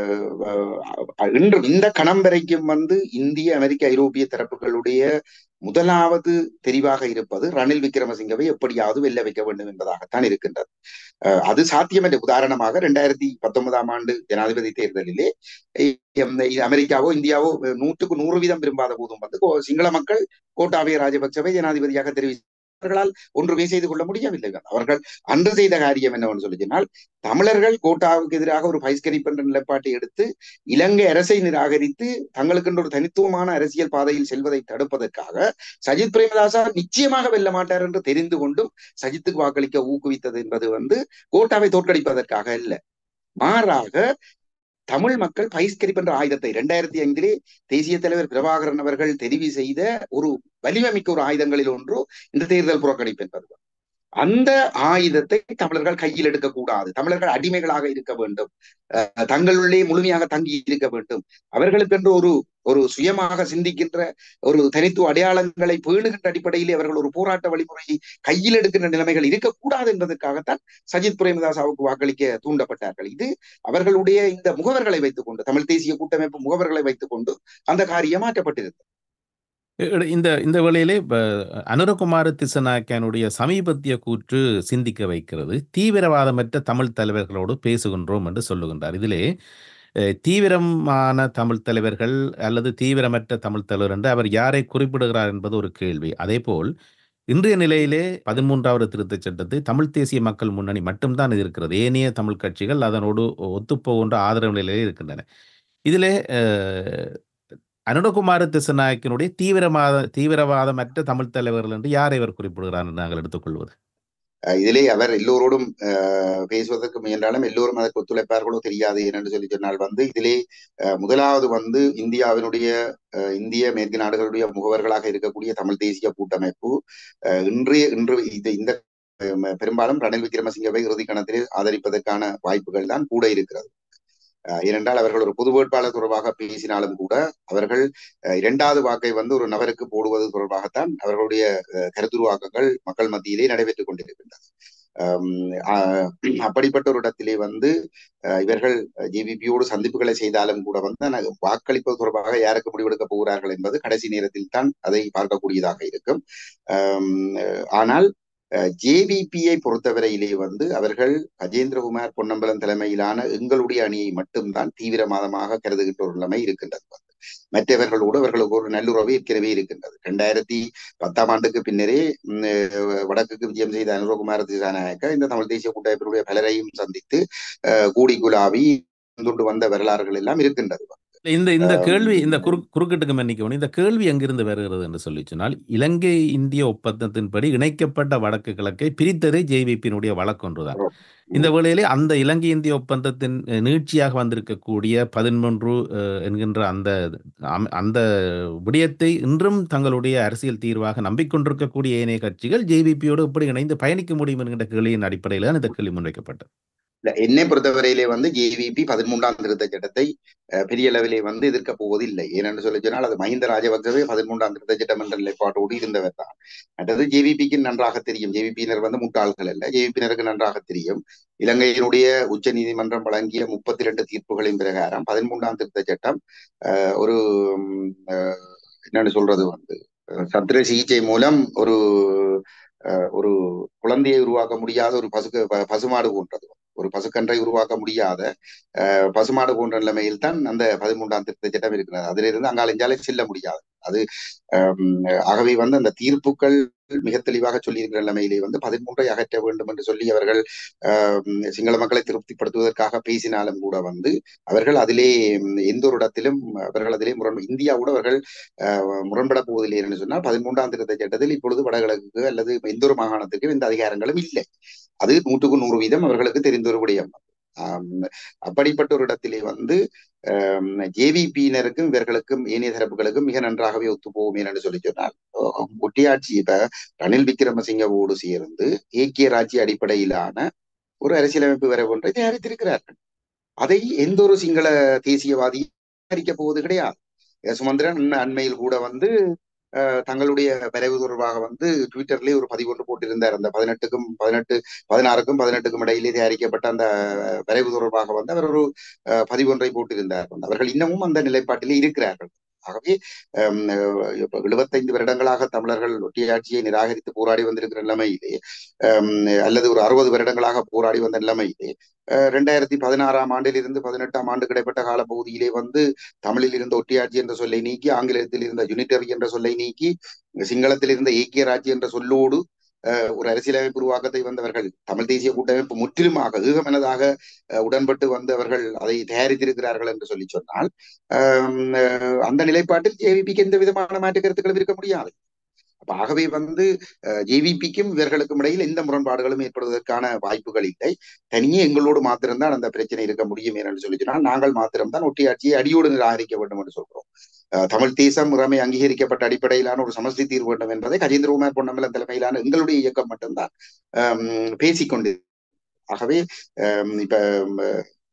அஹ் இன்றும் இந்த கணம் வரைக்கும் வந்து இந்திய அமெரிக்க ஐரோப்பிய தரப்புகளுடைய முதலாவது தெரிவாக இருப்பது ரணில் விக்ரமசிங்கவை எப்படியாவது வெல்ல வைக்க வேண்டும் என்பதாகத்தான் இருக்கின்றது அஹ் அது சாத்தியமற்ற உதாரணமாக இரண்டாயிரத்தி பத்தொன்பதாம் ஆண்டு ஜனாதிபதி தேர்தலிலே அஹ் அமெரிக்காவோ இந்தியாவோ நூற்றுக்கு நூறு வீதம் விரும்பாத போதும் வந்து கோ- சிங்கள மக்கள் கோட்டாபய ராஜபக்சவை ஜனாதிபதியாக தெரிவி அவர்களால் ஒன்றுமே செய்து கொள்ள முடியவில்லை அவர்கள் அன்று செய்த காரியம் என்னவென்று சொல்லி சொன்னால் தமிழர்கள் கோட்டாவுக்கு எதிராக ஒரு பைஸ்கரிப்பு என்ற நிலைப்பாட்டை எடுத்து இலங்கை அரசை நிராகரித்து தங்களுக்கென்று ஒரு தனித்துவமான அரசியல் பாதையில் செல்வதை தடுப்பதற்காக சஜித் பிரேமதாசா நிச்சயமாக வெல்ல மாட்டார் என்று தெரிந்து கொண்டும் சஜித்துக்கு வாக்களிக்க ஊக்குவித்தது என்பது வந்து கோட்டாவை தோற்கடிப்பதற்காக அல்ல மாறாக தமிழ் மக்கள் பைஸ்கரிப் என்ற ஆயுதத்தை இரண்டாயிரத்தி ஐந்திலே தேசிய தலைவர் பிரபாகரன் அவர்கள் தெரிவு செய்த ஒரு வலிமை மிக்க ஒரு ஆயுதங்களில் ஒன்று இந்த தேர்தல் புறக்கணிப்பு என்பது அந்த ஆயுதத்தை தமிழர்கள் கையில் எடுக்கக்கூடாது தமிழர்கள் அடிமைகளாக இருக்க வேண்டும் தங்களுள்ளே முழுமையாக தங்கி இருக்க வேண்டும் அவர்களுக்கென்று ஒரு ஒரு சுயமாக சிந்திக்கின்ற ஒரு தனித்துவ அடையாளங்களை பேணுகின்ற அடிப்படையிலே அவர்கள் ஒரு போராட்ட வழிமுறையை கையில் எடுக்கின்ற நிலைமைகள் இருக்கக்கூடாது என்பதற்காகத்தான் சஜித் பிரேமதாசாவுக்கு வாக்களிக்க தூண்டப்பட்டார்கள் இது அவர்களுடைய இந்த முகவர்களை வைத்துக் கொண்டு தமிழ் தேசிய கூட்டமைப்பு முகவர்களை வைத்துக் கொண்டு அந்த காரியம் மாற்றப்பட்டிருந்தது இந்த இந்த வேளையிலே அனுரகுமார திசநாயக்கனுடைய சமீபத்திய கூற்று சிந்திக்க வைக்கிறது தீவிரவாதமற்ற தமிழ் தலைவர்களோடு பேசுகின்றோம் என்று சொல்லுகின்றார் இதிலே தீவிரமான தமிழ் தலைவர்கள் அல்லது தீவிரமற்ற தமிழ் தலைவர் என்று அவர் யாரை குறிப்பிடுகிறார் என்பது ஒரு கேள்வி அதேபோல் இன்றைய நிலையிலே பதிமூன்றாவது திருத்தச் சட்டத்தை தமிழ் தேசிய மக்கள் முன்னணி மட்டும்தான் இருக்கிறது ஏனைய தமிழ் கட்சிகள் அதனோடு ஒத்துப்போகின்ற ஆதரவு நிலையிலே இருக்கின்றன இதிலே அனுடகுமார திசநாயக்கனுடைய தீவிரவாத தீவிரவாதமற்ற தமிழ் தலைவர்கள் என்று யாரை அவர் குறிப்பிடுகிறார் என்று நாங்கள் எடுத்துக்கொள்வது இதிலே அவர் எல்லோரோடும் பேசுவதற்கு முயன்றாலும் எல்லோரும் அதற்கு ஒத்துழைப்பார்களோ தெரியாது என்று சொல்லி சொன்னால் வந்து இதிலே முதலாவது வந்து இந்தியாவினுடைய இந்திய மேற்கு நாடுகளுடைய முகவர்களாக இருக்கக்கூடிய தமிழ் தேசிய கூட்டமைப்பு இன்றைய இன்று இது இந்த பெரும்பாலும் ரணில் விக்ரமசிங்கவை இறுதி கணத்திலே ஆதரிப்பதற்கான வாய்ப்புகள் தான் கூட இருக்கிறது ஏனென்றால் அவர்கள் ஒரு பொது வேட்பாளர் தொடர்பாக பேசினாலும் கூட அவர்கள் இரண்டாவது வாக்கை வந்து ஒரு நபருக்கு போடுவது தொடர்பாகத்தான் அவர்களுடைய கருத்துருவாக்கங்கள் மக்கள் மத்தியிலே நடைபெற்றுக் கொண்டிருக்கின்றது அப்படிப்பட்ட ஒரு இடத்திலே வந்து இவர்கள் ஜேவிபியோடு சந்திப்புகளை செய்தாலும் கூட வந்து வாக்களிப்பது தொடர்பாக யாருக்கு முடிவெடுக்க போகிறார்கள் என்பது கடைசி நேரத்தில் தான் அதை பார்க்கக்கூடியதாக இருக்கும் ஆனால் ஜேவிபியை பொறுத்தவரையிலே வந்து அவர்கள் கஜேந்திரகுமார் பொன்னம்பலம் தலைமையிலான எங்களுடைய அணியை மட்டும்தான் தீவிரவாதமாக கருதுகின்ற ஒரு நிலைமை இருக்கின்றது மற்றவர்களோடு அவர்களுக்கு ஒரு நல்லுறவு ஏற்கனவே இருக்கின்றது ரெண்டாயிரத்தி பத்தாம் ஆண்டுக்கு பின்னரே வடக்குக்கு விஜயம் செய்த அனுரகுமார திசாநாயக்க இந்த தமிழ் தேசிய கூட்டமைப்பினுடைய பலரையும் சந்தித்து கூடி குலாவி கொண்டு வந்த வரலாறுகள் எல்லாம் இருக்கின்றது இந்த இந்த கேள்வி இந்த குறு குறுக்கிட்டுக்கு மன்னிக்கணும் இந்த கேள்வி எங்கிருந்து வருகிறது என்று சொல்லி சொன்னால் இலங்கை இந்திய ஒப்பந்தத்தின்படி இணைக்கப்பட்ட வடக்கு கிழக்கை பிரித்ததே ஜேவிபியினுடைய வழக்கொன்றுதான் இந்த வேளையிலே அந்த இலங்கை இந்திய ஒப்பந்தத்தின் நீட்சியாக வந்திருக்கக்கூடிய பதிமூன்று என்கின்ற அந்த அந்த விடயத்தை இன்றும் தங்களுடைய அரசியல் தீர்வாக நம்பிக்கொண்டிருக்கக்கூடிய ஏனைய கட்சிகள் ஜேவிபியோடு எப்படி இணைந்து பயணிக்க முடியும் என்கின்ற கேள்வியின் அடிப்படையில் தான் இந்த கேள்வி முன்வைக்கப்பட்டது என்னை பொறுத்தவரையிலே வந்து ஜேவிபி பதிமூன்றாம் திருத்த சட்டத்தை பெரிய அளவிலே வந்து எதிர்க்க போவதில்லை ஏனென்று சொல்லி சொன்னால் அது மஹிந்த ராஜபக்சவே பதிமூன்றாம் திருத்த சட்டம் என்ற நிலைப்பாட்டோடு இருந்தவர் தான் மற்றது ஜேவிபிக்கு நன்றாக தெரியும் ஜேவிபியினர் வந்து முட்டாள்கள் அல்ல ஜேவிபியினருக்கு நன்றாக தெரியும் இலங்கையினுடைய உச்ச நீதிமன்றம் வழங்கிய முப்பத்தி ரெண்டு தீர்ப்புகளின் பிரகாரம் பதிமூன்றாம் திருத்த சட்டம் ஒரு என்னன்னு சொல்றது வந்து சத்திர சிகிச்சை மூலம் ஒரு ஒரு குழந்தையை உருவாக்க முடியாத ஒரு பசு பசுமாடு போன்றது ஒரு பசுக்கன்றை உருவாக்க முடியாத பசுமாடு போன்ற நிலைமையில் தான் அந்த பதிமூன்றாம் திருத்த சட்டம் இருக்கிறது அதிலிருந்து அங்காலஞ்சாலே செல்ல முடியாது அது ஆகவே வந்து அந்த தீர்ப்புகள் மிக தெளிவாக சொல்லியிருக்கிற நிலைமையிலே வந்து பதிமூன்றை அகற்ற வேண்டும் என்று சொல்லி அவர்கள் சிங்கள மக்களை திருப்திப்படுத்துவதற்காக பேசினாலும் கூட வந்து அவர்கள் அதிலே எந்த ஒரு இடத்திலும் அவர்கள் அதிலே முரண் இந்தியாவோடு அவர்கள் முரண்பட போவதில்லை என்று சொன்னால் பதிமூன்றாம் திருத்த சட்டத்தில் இப்பொழுது வடகிழக்கு அல்லது எந்த ஒரு மாகாணத்துக்கும் இந்த அதிகாரங்களும் இல்லை அது நூற்றுக்கு நூறு வீதம் அவர்களுக்கு தெரிந்த ஒரு விடயம் அப்படிப்பட்ட ஒரு இடத்திலே வந்து ஜேவிபியினருக்கும் இவர்களுக்கும் ஏனைய தரப்புகளுக்கும் மிக நன்றாகவே ஒத்துப்போவோம் என்று சொல்லி சொன்னால் ஒட்டியாட்சி இப்ப ரணில் விக்ரமசிங்கவோடு சேர்ந்து ஏக்கிய ராஜ்ய அடிப்படையிலான ஒரு அரசியலமைப்பு வர ஒன்றை தயாரித்திருக்கிறார்கள் அதை எந்த ஒரு சிங்கள தேசியவாதி தயாரிக்க போவது கிடையாது சுமந்திரன் அண்மையில் கூட வந்து தங்களுடைய வரைவு தொடர்பாக வந்து ட்விட்டர்லேயே ஒரு பதிவு ஒன்று போட்டிருந்தார் அந்த பதினெட்டுக்கும் பதினெட்டு பதினாறுக்கும் பதினெட்டுக்கும் இடையிலே தயாரிக்கப்பட்ட அந்த வரைவு தொடர்பாக வந்து அவர் ஒரு பதிவு ஒன்றை போட்டிருந்தார் அவர்கள் இன்னமும் அந்த நிலைப்பாட்டிலே இருக்கிறார்கள் ஆகவே எழுபத்தைந்து வருடங்களாக தமிழர்கள் ஒட்டியாட்சியை நிராகரித்து போராடி வந்திருக்கிற நிலைமையிலே அல்லது ஒரு அறுபது வருடங்களாக போராடி வந்த நிலைமையிலே ரெண்டாயிரத்தி பதினாறாம் ஆண்டிலிருந்து பதினெட்டாம் ஆண்டு கிடைப்பட்ட காலப்பகுதியிலே வந்து தமிழில் இருந்த ஒட்டியாட்சி என்ற சொல்லை நீக்கி ஆங்கிலத்தில் இருந்த யூனிட்டரி என்ற சொல்லை நீக்கி சிங்களத்தில் இருந்த ஏக்கிய ராட்சி என்ற சொல்லோடு ஒரு அரசியலமைப்பு உருவாக்கத்தை வந்தவர்கள் தமிழ் தேசிய கூட்டமைப்பு முற்றிலுமாக ஈகமனதாக உடன்பட்டு வந்து அவர்கள் அதை தயாரித்திருக்கிறார்கள் என்று சொல்லி சொன்னால் அந்த நிலைப்பாட்டில் ஜேவிபிக்கு எந்த விதமான மாற்று கருத்துக்களும் இருக்க முடியாது அப்ப ஆகவே வந்து ஜேவிபிக்கும் இவர்களுக்கும் இடையில் எந்த முரண்பாடுகளும் ஏற்படுவதற்கான வாய்ப்புகள் இல்லை தனியே எங்களோடு மாத்திரம்தான் அந்த பிரச்சனை இருக்க முடியும் என்று சொல்லி சொன்னால் நாங்கள் மாத்திரம்தான் ஒட்டியாட்சியை அடியோடு நிராகரிக்க வேண்டும் என்று சொல்கிறோம் அஹ் தமிழ் தேசம் முறைமை அங்கீகரிக்கப்பட்ட அடிப்படையிலான ஒரு சமஸ்தி தீர்வு வேண்டும் என்பதை கஜேந்திரகுமார் பொன்னம்பலம் தலைமையிலான எங்களுடைய இயக்கம் மட்டும்தான் ஆம், பேசிக்கொண்டு ஆகவே ஆம், இப்ப ம்,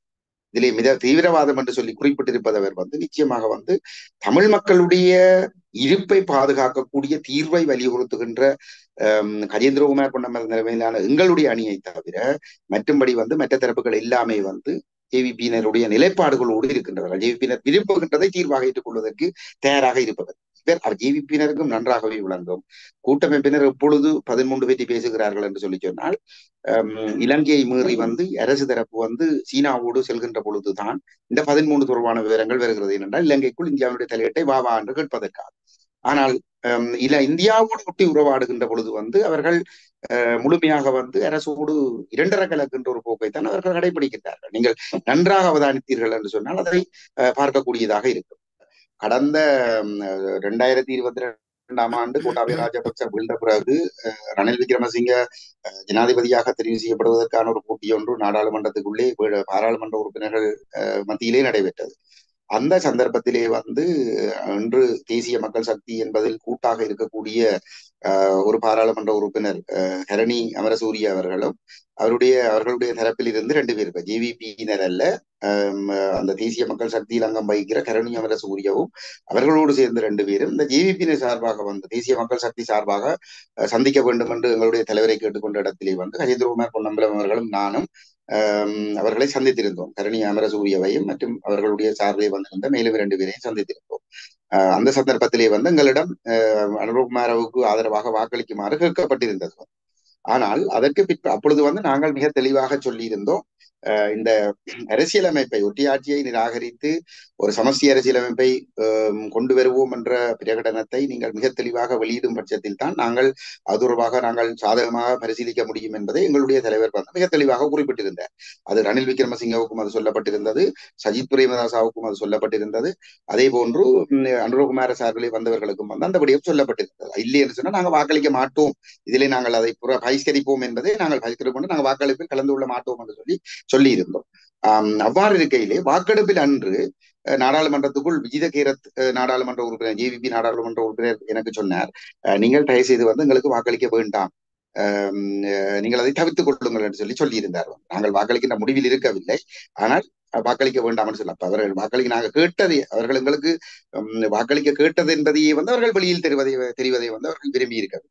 இதிலே மிக தீவிரவாதம் என்று சொல்லி குறிப்பிட்டிருப்பதவர் வந்து நிச்சயமாக வந்து தமிழ் மக்களுடைய இருப்பை பாதுகாக்கக்கூடிய தீர்வை வலியுறுத்துகின்ற ஆம், கஜேந்திரகுமார் பொன்னம்பலம் தலைமையிலான எங்களுடைய அணியை தவிர மற்றும்படி வந்து மற்ற தரப்புகள் எல்லாமே வந்து ஜேவிபியினருடைய நிலைப்பாடுகளோடு இருக்கின்றவர்கள் ஜேவிபியினர் விரும்புகின்றதை தீர்வாக ஏற்றுக்கொள்வதற்கு தயாராக இருப்பவர் இவர் அவர் ஜேவிபியினருக்கும் நன்றாகவே விளங்கும் கூட்டமைப்பினர் எப்பொழுது பதிமூன்று பற்றி பேசுகிறார்கள் என்று சொல்லி சொன்னால் ஆம், இலங்கையை மீறி வந்து அரசு தரப்பு வந்து சீனாவோடு செல்கின்ற பொழுதுதான் இந்த பதிமூன்று தொடர்பான விவரங்கள் வருகிறது ஏனென்றால் இலங்கைக்குள் இந்தியாவுடைய தலையீட்டை வா வா என்று கேட்பதற்காக ஆனால் ஆம், இல்ல இந்தியாவோடு ஒட்டி உறவாடுகின்ற பொழுது வந்து அவர்கள் அஹ், முழுமையாக வந்து அரசோடு இரண்டரை கலக்கின்ற ஒரு போக்கைத்தான் அவர்கள் கடைபிடிக்கின்றார்கள் நீங்கள் நன்றாக அவதானித்தீர்கள் என்று சொன்னால் அதை அஹ், பார்க்கக்கூடியதாக இருக்கும் கடந்த ரெண்டாயிரத்தி இருபத்தி ரெண்டாம் ஆண்டு கோட்டாபய ராஜபக்ச வீழ்ந்த பிறகு அஹ், ரணில் விக்ரமசிங்க அஹ், ஜனாதிபதியாக தெரிவு செய்யப்படுவதற்கான ஒரு போட்டி ஒன்று நாடாளுமன்றத்துக்குள்ளே வீ- பாராளுமன்ற உறுப்பினர்கள் அஹ், மத்தியிலே நடைபெற்றது அந்த சந்தர்ப்பத்திலே வந்து அஹ், இன்று தேசிய மக்கள் சக்தி என்பதில் கூட்டாக இருக்கக்கூடிய அஹ், ஒரு பாராளுமன்ற உறுப்பினர் அஹ், ஹரணி அமரசூரிய அவர்களும் அவருடைய அவர்களுடைய தரப்பில் இருந்து ரெண்டு பேர் இப்ப ஜேவிபியினர் அல்ல ஆம், அந்த தேசிய மக்கள் சக்தியில் அங்கம் வகிக்கிற கருணி அமரசூரியவும் அவர்களோடு சேர்ந்த ரெண்டு பேரும் இந்த ஜேவிபியினர் சார்பாக வந்து தேசிய மக்கள் சக்தி சார்பாக அஹ், சந்திக்க வேண்டும் என்று எங்களுடைய தலைவரை கேட்டுக்கொண்ட இடத்திலே வந்து கஜேந்திரகுமார் பொன்னம்பலம் அவர்களும் நானும் ஆம், அவர்களை சந்தித்திருந்தோம் கருணி அமரசூரியவையும் மற்றும் அவர்களுடைய சார்பில் வந்திருந்த மேலும் இரண்டு பேரையும் சந்தித்திருந்தோம் அஹ், அந்த சந்தர்ப்பத்திலே வந்து எங்களிடம் அஹ், அனுரகுமாரவுக்கு ஆதரவாக வாக்களிக்குமாறு கேட்கப்பட்டிருந்தது ஆனால் அதற்கு பிற்ப அப்பொழுது வந்து நாங்கள் மிக தெளிவாக சொல்லியிருந்தோம் அஹ் இந்த அரசியலமைப்பை ஒட்டியாட்சியை நிராகரித்து ஒரு சமஸ்தி அரசியலமைப்பை அஹ், கொண்டு வருவோம் என்ற பிரகடனத்தை நீங்கள் மிக தெளிவாக வெளியிடும் பட்சத்தில் தான் நாங்கள் அது தொடர்பாக நாங்கள் சாதகமாக பரிசீலிக்க முடியும் என்பதை எங்களுடைய தலைவர் வந்து மிக தெளிவாக குறிப்பிட்டிருந்தார் அது ரணில் விக்ரமசிங்கவுக்கும் அது சொல்லப்பட்டிருந்தது சஜித் பிரேமதாசாவுக்கும் அது சொல்லப்பட்டிருந்தது அதே போன்று ம், அனுரகுமார சார்பிலே வந்தவர்களுக்கும் வந்து அந்த விடயம் சொல்லப்பட்டிருந்தது இல்லை என்று சொன்னால் நாங்கள் வாக்களிக்க மாட்டோம் இதிலே நாங்கள் அதை புற பகிஷ்கரிப்போம் என்பதை நாங்கள் பகிஷ்கரிப்பு கொண்டு நாங்கள் வாக்களிப்பில் கலந்து கொள்ள மாட்டோம் என்று சொல்லி சொல்லி இருந்தோம் ஆம், அவ்வாறு இருக்கையிலே வாக்கெடுப்பில் அன்று அஹ், நாடாளுமன்றத்துக்குள் விஜித கேரத் அஹ், நாடாளுமன்ற உறுப்பினர் ஜேவிபி நாடாளுமன்ற உறுப்பினர் எனக்கு சொன்னார் அஹ், நீங்கள் தயவு செய்து வந்து எங்களுக்கு வாக்களிக்க வேண்டாம் ஆம், அஹ், நீங்கள் அதை தவிர்த்துக் கொள்ளுங்கள் என்று சொல்லி சொல்லியிருந்தார் நாங்கள் வாக்களிக்கின்ற முடிவில் இருக்கவில்லை ஆனால் அஹ், வாக்களிக்க வேண்டாம்னு சொல்ல அப்ப அவர்கள் வாக்களிக்க நாங்கள் கேட்டதை அவர்கள் எங்களுக்கு உம், வாக்களிக்க கேட்டது என்பதையே வந்து அவர்கள் வெளியில் தெரிவதை தெரிவதை வந்து அவர்கள் விரும்பி இருக்கவில்லை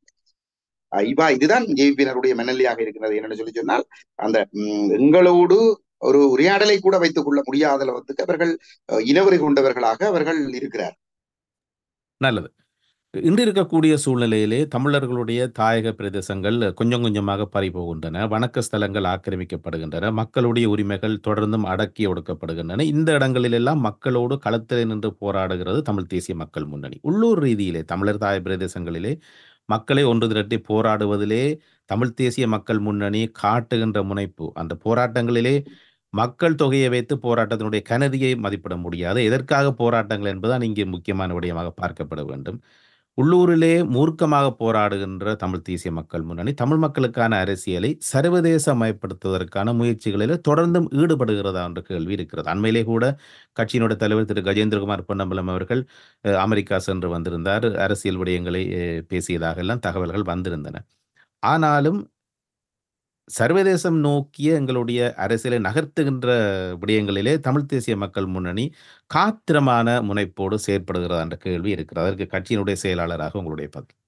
அஹ் இவா இதுதான் ஜேபியினருடைய மனநிலையாக இருக்கிறது என்னன்னு சொல்லி சொன்னால் அந்த உம், எங்களோடு ஒரு உரையாடலை கூட வைத்துக் கொள்ள முடியாத அளவுக்கு அவர்கள் அஹ், இனவெறி கொண்டவர்களாக அவர்கள் இருக்கிறார் நல்லது. இன்று இருக்கக்கூடிய சூழ்நிலையிலே தமிழர்களுடைய தாயக பிரதேசங்கள் கொஞ்சம் கொஞ்சமாக பறிபோகின்றன. வணக்க ஸ்தலங்கள் ஆக்கிரமிக்கப்படுகின்றன. மக்களுடைய உரிமைகள் தொடர்ந்தும் அடக்கி ஒடுக்கப்படுகின்றன. இந்த இடங்களிலெல்லாம் மக்களோடு களத்திலே நின்று போராடுகிறது தமிழ் தேசிய மக்கள் முன்னணி. உள்ளூர் ரீதியிலே தமிழர் தாய் பிரதேசங்களிலே மக்களை ஒன்று திரட்டி போராடுவதிலே தமிழ் தேசிய மக்கள் முன்னணி காட்டுகின்ற முனைப்பு, அந்த போராட்டங்களிலே மக்கள் தொகையை வைத்து போராட்டத்தினுடைய கனதியை மதிப்பிட முடியாது. எதற்காக போராட்டங்கள் என்பதுதான் இங்கே முக்கியமான விடயமாக பார்க்கப்பட வேண்டும். உள்ளூரிலே மூர்க்கமாக போராடுகின்ற தமிழ் தேசிய மக்கள் முன்னணி, தமிழ் மக்களுக்கான அரசியலை சர்வதேசமயப்படுத்துவதற்கான முயற்சிகளிலே தொடர்ந்தும் ஈடுபடுகிறதா என்ற கேள்வி இருக்கிறது. அண்மையிலே கூட கட்சியினுடைய தலைவர் திரு கஜேந்திரகுமார் பொன்னம்பலம் அவர்கள் அ அமெரிக்கா சென்று வந்திருந்தார். அரசியல் விடயங்களை அ பேசியதாக எல்லாம் தகவல்கள் வந்திருந்தன. ஆனாலும் சர்வதேசம் நோக்கிய எங்களுடைய அரசியலை நகர்த்துகின்ற விடயங்களிலே தமிழ் தேசிய மக்கள் முன்னணி காத்திரமான முனைப்போடு செயற்படுகிறதா என்ற கேள்வி இருக்கிறது. அதற்கு கட்சியினுடைய செயலாளராக உங்களுடைய பதில்.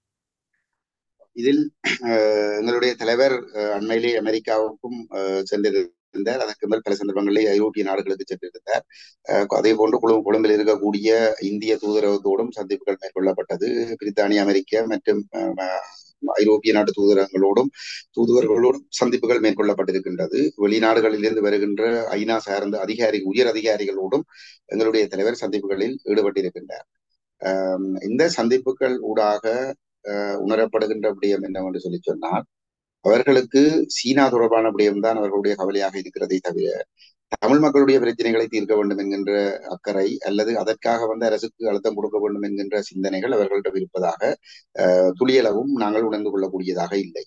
இதில் அஹ், எங்களுடைய தலைவர் அஹ், அண்மையிலே அமெரிக்காவுக்கும் அஹ், சென்றிருந்தார் அதற்கு மேல் பல சந்தர்ப்பங்களில் ஐரோப்பிய நாடுகளுக்கு சென்றிருந்தார் அஹ், அதே போன்று கொழு கொழும்பில் இருக்கக்கூடிய இந்திய தூதரகத்தோடும் சந்திப்புகள் மேற்கொள்ளப்பட்டது பிரித்தானிய அமெரிக்க மற்றும் அஹ், ஐரோப்பிய நாட்டு தூதரகங்களோடும் தூதுவர்களோடும் சந்திப்புகள் மேற்கொள்ளப்பட்டிருக்கின்றது வெளிநாடுகளிலிருந்து வருகின்ற ஐநா சார்ந்த அதிகாரி உயர் அதிகாரிகளோடும் எங்களுடைய தலைவர் சந்திப்புகளில் ஈடுபட்டிருக்கின்றார் ஆம், இந்த சந்திப்புகள் ஊடாக அஹ், உணரப்படுகின்ற விடயம் என்னவென்று சொல்லி சொன்னால் அவர்களுக்கு சீனா தொடர்பான விடயம்தான் அவர்களுடைய கவலையாக இருக்கிறதை தவிர தமிழ் மக்களுடைய பிரச்சனைகளை தீர்க்க வேண்டும் என்கின்ற அக்கறை அல்லது அதற்காக வந்து அரசுக்கு அழுத்தம் கொடுக்க வேண்டும் என்கின்ற சிந்தனைகள் அவர்களிடம் இருப்பதாக துளியளவும் நாங்கள் உணர்ந்து கொள்ளக்கூடியதாக இல்லை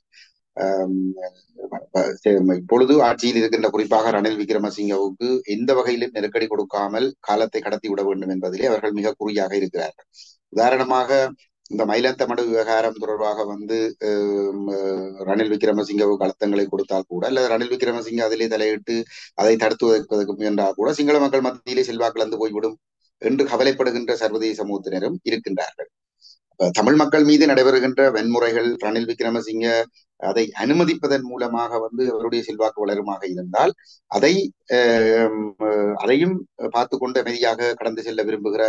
இப்பொழுது ஆட்சியில் இருக்கின்ற குறிப்பாக ரணில் விக்ரமசிங்கவுக்கு எந்த வகையிலும் நெருக்கடி கொடுக்காமல் காலத்தை கடத்தி விட வேண்டும் என்பதிலே அவர்கள் மிக குறியாக இருக்கிறார்கள் உதாரணமாக இந்த மயிலத்தமடு விவகாரம் தொடர்பாக வந்து ரணில் விக்ரமசிங்கவுக்கு அழுத்தங்களை கொடுத்தால் கூட அல்லது ரணில் விக்ரமசிங்க அதிலே தலையிட்டு அதை தடுத்து வைப்பதற்கு முயன்றால் கூட சிங்கள மக்கள் மத்தியிலே செல்வாக்கிழந்து போய்விடும் என்று கவலைப்படுகின்ற சர்வதேச சமூகத்தினரும் இருக்கின்றார்கள் தமிழ் மக்கள் மீது நடைபெறுகின்ற வன்முறைகள் ரணில் விக்ரமசிங்க அதை அனுமதிப்பதன் மூலமாக வந்து அவருடைய செல்வாக்கு வளருமாக இருந்தால் அதை அதையும் பார்த்து கொண்டு அமைதியாக கடந்து செல்ல விரும்புகிற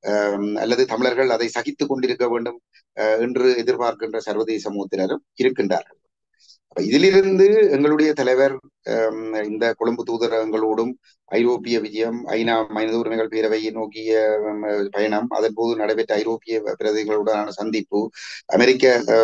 அல்லது தமிழர்கள் அதை சகித்து கொண்டிருக்க வேண்டும் என்று எதிர்பார்க்கின்ற சர்வதேச சமூகத்தினரும் இருக்கின்றார்கள் இதிலிருந்து எங்களுடைய தலைவர் இந்த கொழும்பு தூதரகங்களோடும் ஐரோப்பிய விஜயம் ஐநா மனித உரிமைகள் பேரவையை நோக்கிய பயணம் அதன் போது நடைபெற்ற ஐரோப்பிய பிரதிகளுடனான சந்திப்பு அமெரிக்க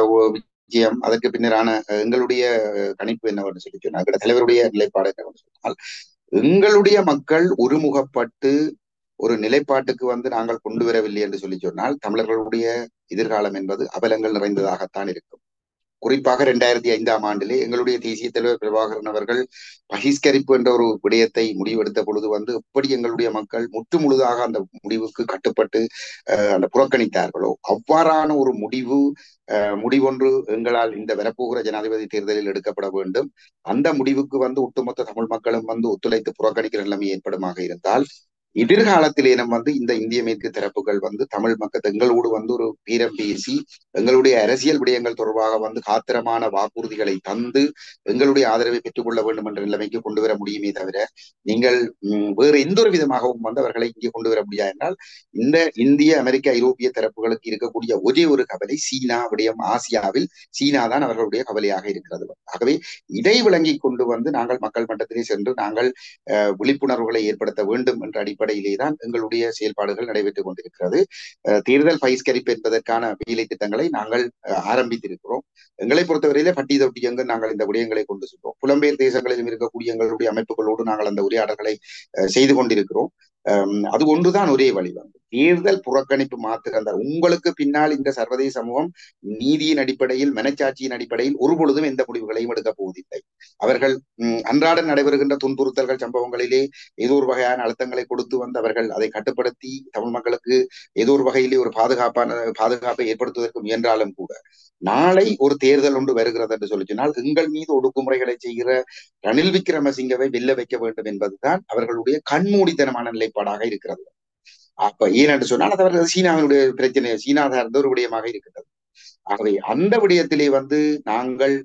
விஜயம் அதற்கு பின்னரான எங்களுடைய கணிப்பு என்னவென்று சொல்லி சொன்னால் தலைவருடைய நிலைப்பாடு என்னவென்று சொன்னால் எங்களுடைய மக்கள் ஒருமுகப்பட்டு ஒரு நிலைப்பாட்டுக்கு வந்து நாங்கள் கொண்டு வரவில்லை என்று சொல்லி சொன்னால் தமிழர்களுடைய எதிர்காலம் என்பது அபலங்கள் நிறைந்ததாகத்தான் இருக்கும் குறிப்பாக இரண்டாயிரத்தி ஐந்தாம் ஆண்டிலே எங்களுடைய தேசிய தலைவர் பிரபாகரன் அவர்கள் பகிஷ்கரிப்பு என்ற ஒரு விடயத்தை முடிவெடுத்த பொழுது வந்து எப்படி எங்களுடைய மக்கள் முற்று முழுதாக அந்த முடிவுக்கு கட்டுப்பட்டு அந்த புறக்கணித்தார்களோ அவ்வாறான ஒரு முடிவு முடிவொன்று எங்களால் இந்த வரப்போகிற ஜனாதிபதி தேர்தலில் எடுக்கப்பட வேண்டும் அந்த முடிவுக்கு வந்து ஒட்டுமொத்த தமிழ் மக்களும் வந்து ஒத்துழைத்து புறக்கணிக்கிற நிலைமை ஏற்படுமாக இருந்தால் எதிர்காலத்திலே நம்ம வந்து இந்த இந்திய மேற்கு தரப்புகள் வந்து தமிழ் மக்கள் எங்களோடு வந்து ஒரு பீரம் பேசி எங்களுடைய அரசியல் விடயங்கள் தொடர்பாக வந்து காத்திரமான வாக்குறுதிகளை தந்து எங்களுடைய ஆதரவை பெற்றுக்கொள்ள வேண்டும் என்ற நிலைமைக்கு கொண்டு வர முடியுமே தவிர நீங்கள் வேறு எந்த ஒரு விதமாகவும் வந்து அவர்களை இங்கே கொண்டு வர முடியாது என்றால் இந்த இந்திய அமெரிக்க ஐரோப்பிய தரப்புகளுக்கு இருக்கக்கூடிய ஒரே ஒரு கவலை சீனா விடயம் ஆசியாவில் சீனா தான் அவர்களுடைய கவலையாக இருக்கிறது ஆகவே இதை விளங்கி கொண்டு வந்து நாங்கள் மக்கள் மட்டத்திலே சென்று நாங்கள் விழிப்புணர்வுகளை ஏற்படுத்த வேண்டும் என்ற அடிப்படையிலே தான் எங்களுடைய செயல்பாடுகள் நடைபெற்றுக் கொண்டிருக்கிறது தேர்தல் பயிஸ்கரிப்பு என்பதற்கான வேலை திட்டங்களை நாங்கள் ஆரம்பித்திருக்கிறோம் எங்களை பொறுத்தவரையிலே பட்டி தொட்டி எங்கு நாங்கள் இந்த விடயங்களை கொண்டு சென்றோம் புலம்பெயர் தேசங்களிலும் இருக்கக்கூடிய எங்களுடைய அமைப்புகளோடு நாங்கள் அந்த உரையாடல்களை செய்து கொண்டிருக்கிறோம் அது ஒன்றுதான் ஒரே வழி வந்து தேர்தல் புறக்கணிப்பு மாத்திரம் தான் உங்களுக்கு பின்னால் இந்த சர்வதேச சமூகம் நீதியின் அடிப்படையில் மனச்சாட்சியின் அடிப்படையில் ஒரு பொழுதும் எந்த முடிவுகளையும் எடுக்க போவதில்லை அவர்கள் அன்றாட நடைபெறுகின்ற துன்புறுத்தல்கள் சம்பவங்களிலே ஏதோ ஒரு வகையான அழுத்தங்களை கொடுத்து வந்து அவர்கள் அதை கட்டுப்படுத்தி தமிழ் மக்களுக்கு ஏதோ ஒரு வகையிலே ஒரு பாதுகாப்பான பாதுகாப்பை ஏற்படுத்துவதற்கு முயன்றாலும் கூட நாளை ஒரு தேர்தல் ஒன்று வருகிறது என்று சொல்லி சொன்னால் எங்கள் மீது ஒடுக்குமுறைகளை செய்கிற ரணில் விக்ரமசிங்கவை வெல்ல வைக்க வேண்டும் என்பதுதான் அவர்களுடைய கண்மூடித்தனமான நிலைப்பாடாக இருக்கிறது அப்ப ஏனென்று சொன்னால் அது அவர்கள் சீனாவினுடைய பிரச்சனை சீனா சார்ந்த ஒரு விடயமாக இருக்கிறது ஆகவே அந்த விடயத்திலே வந்து நாங்கள்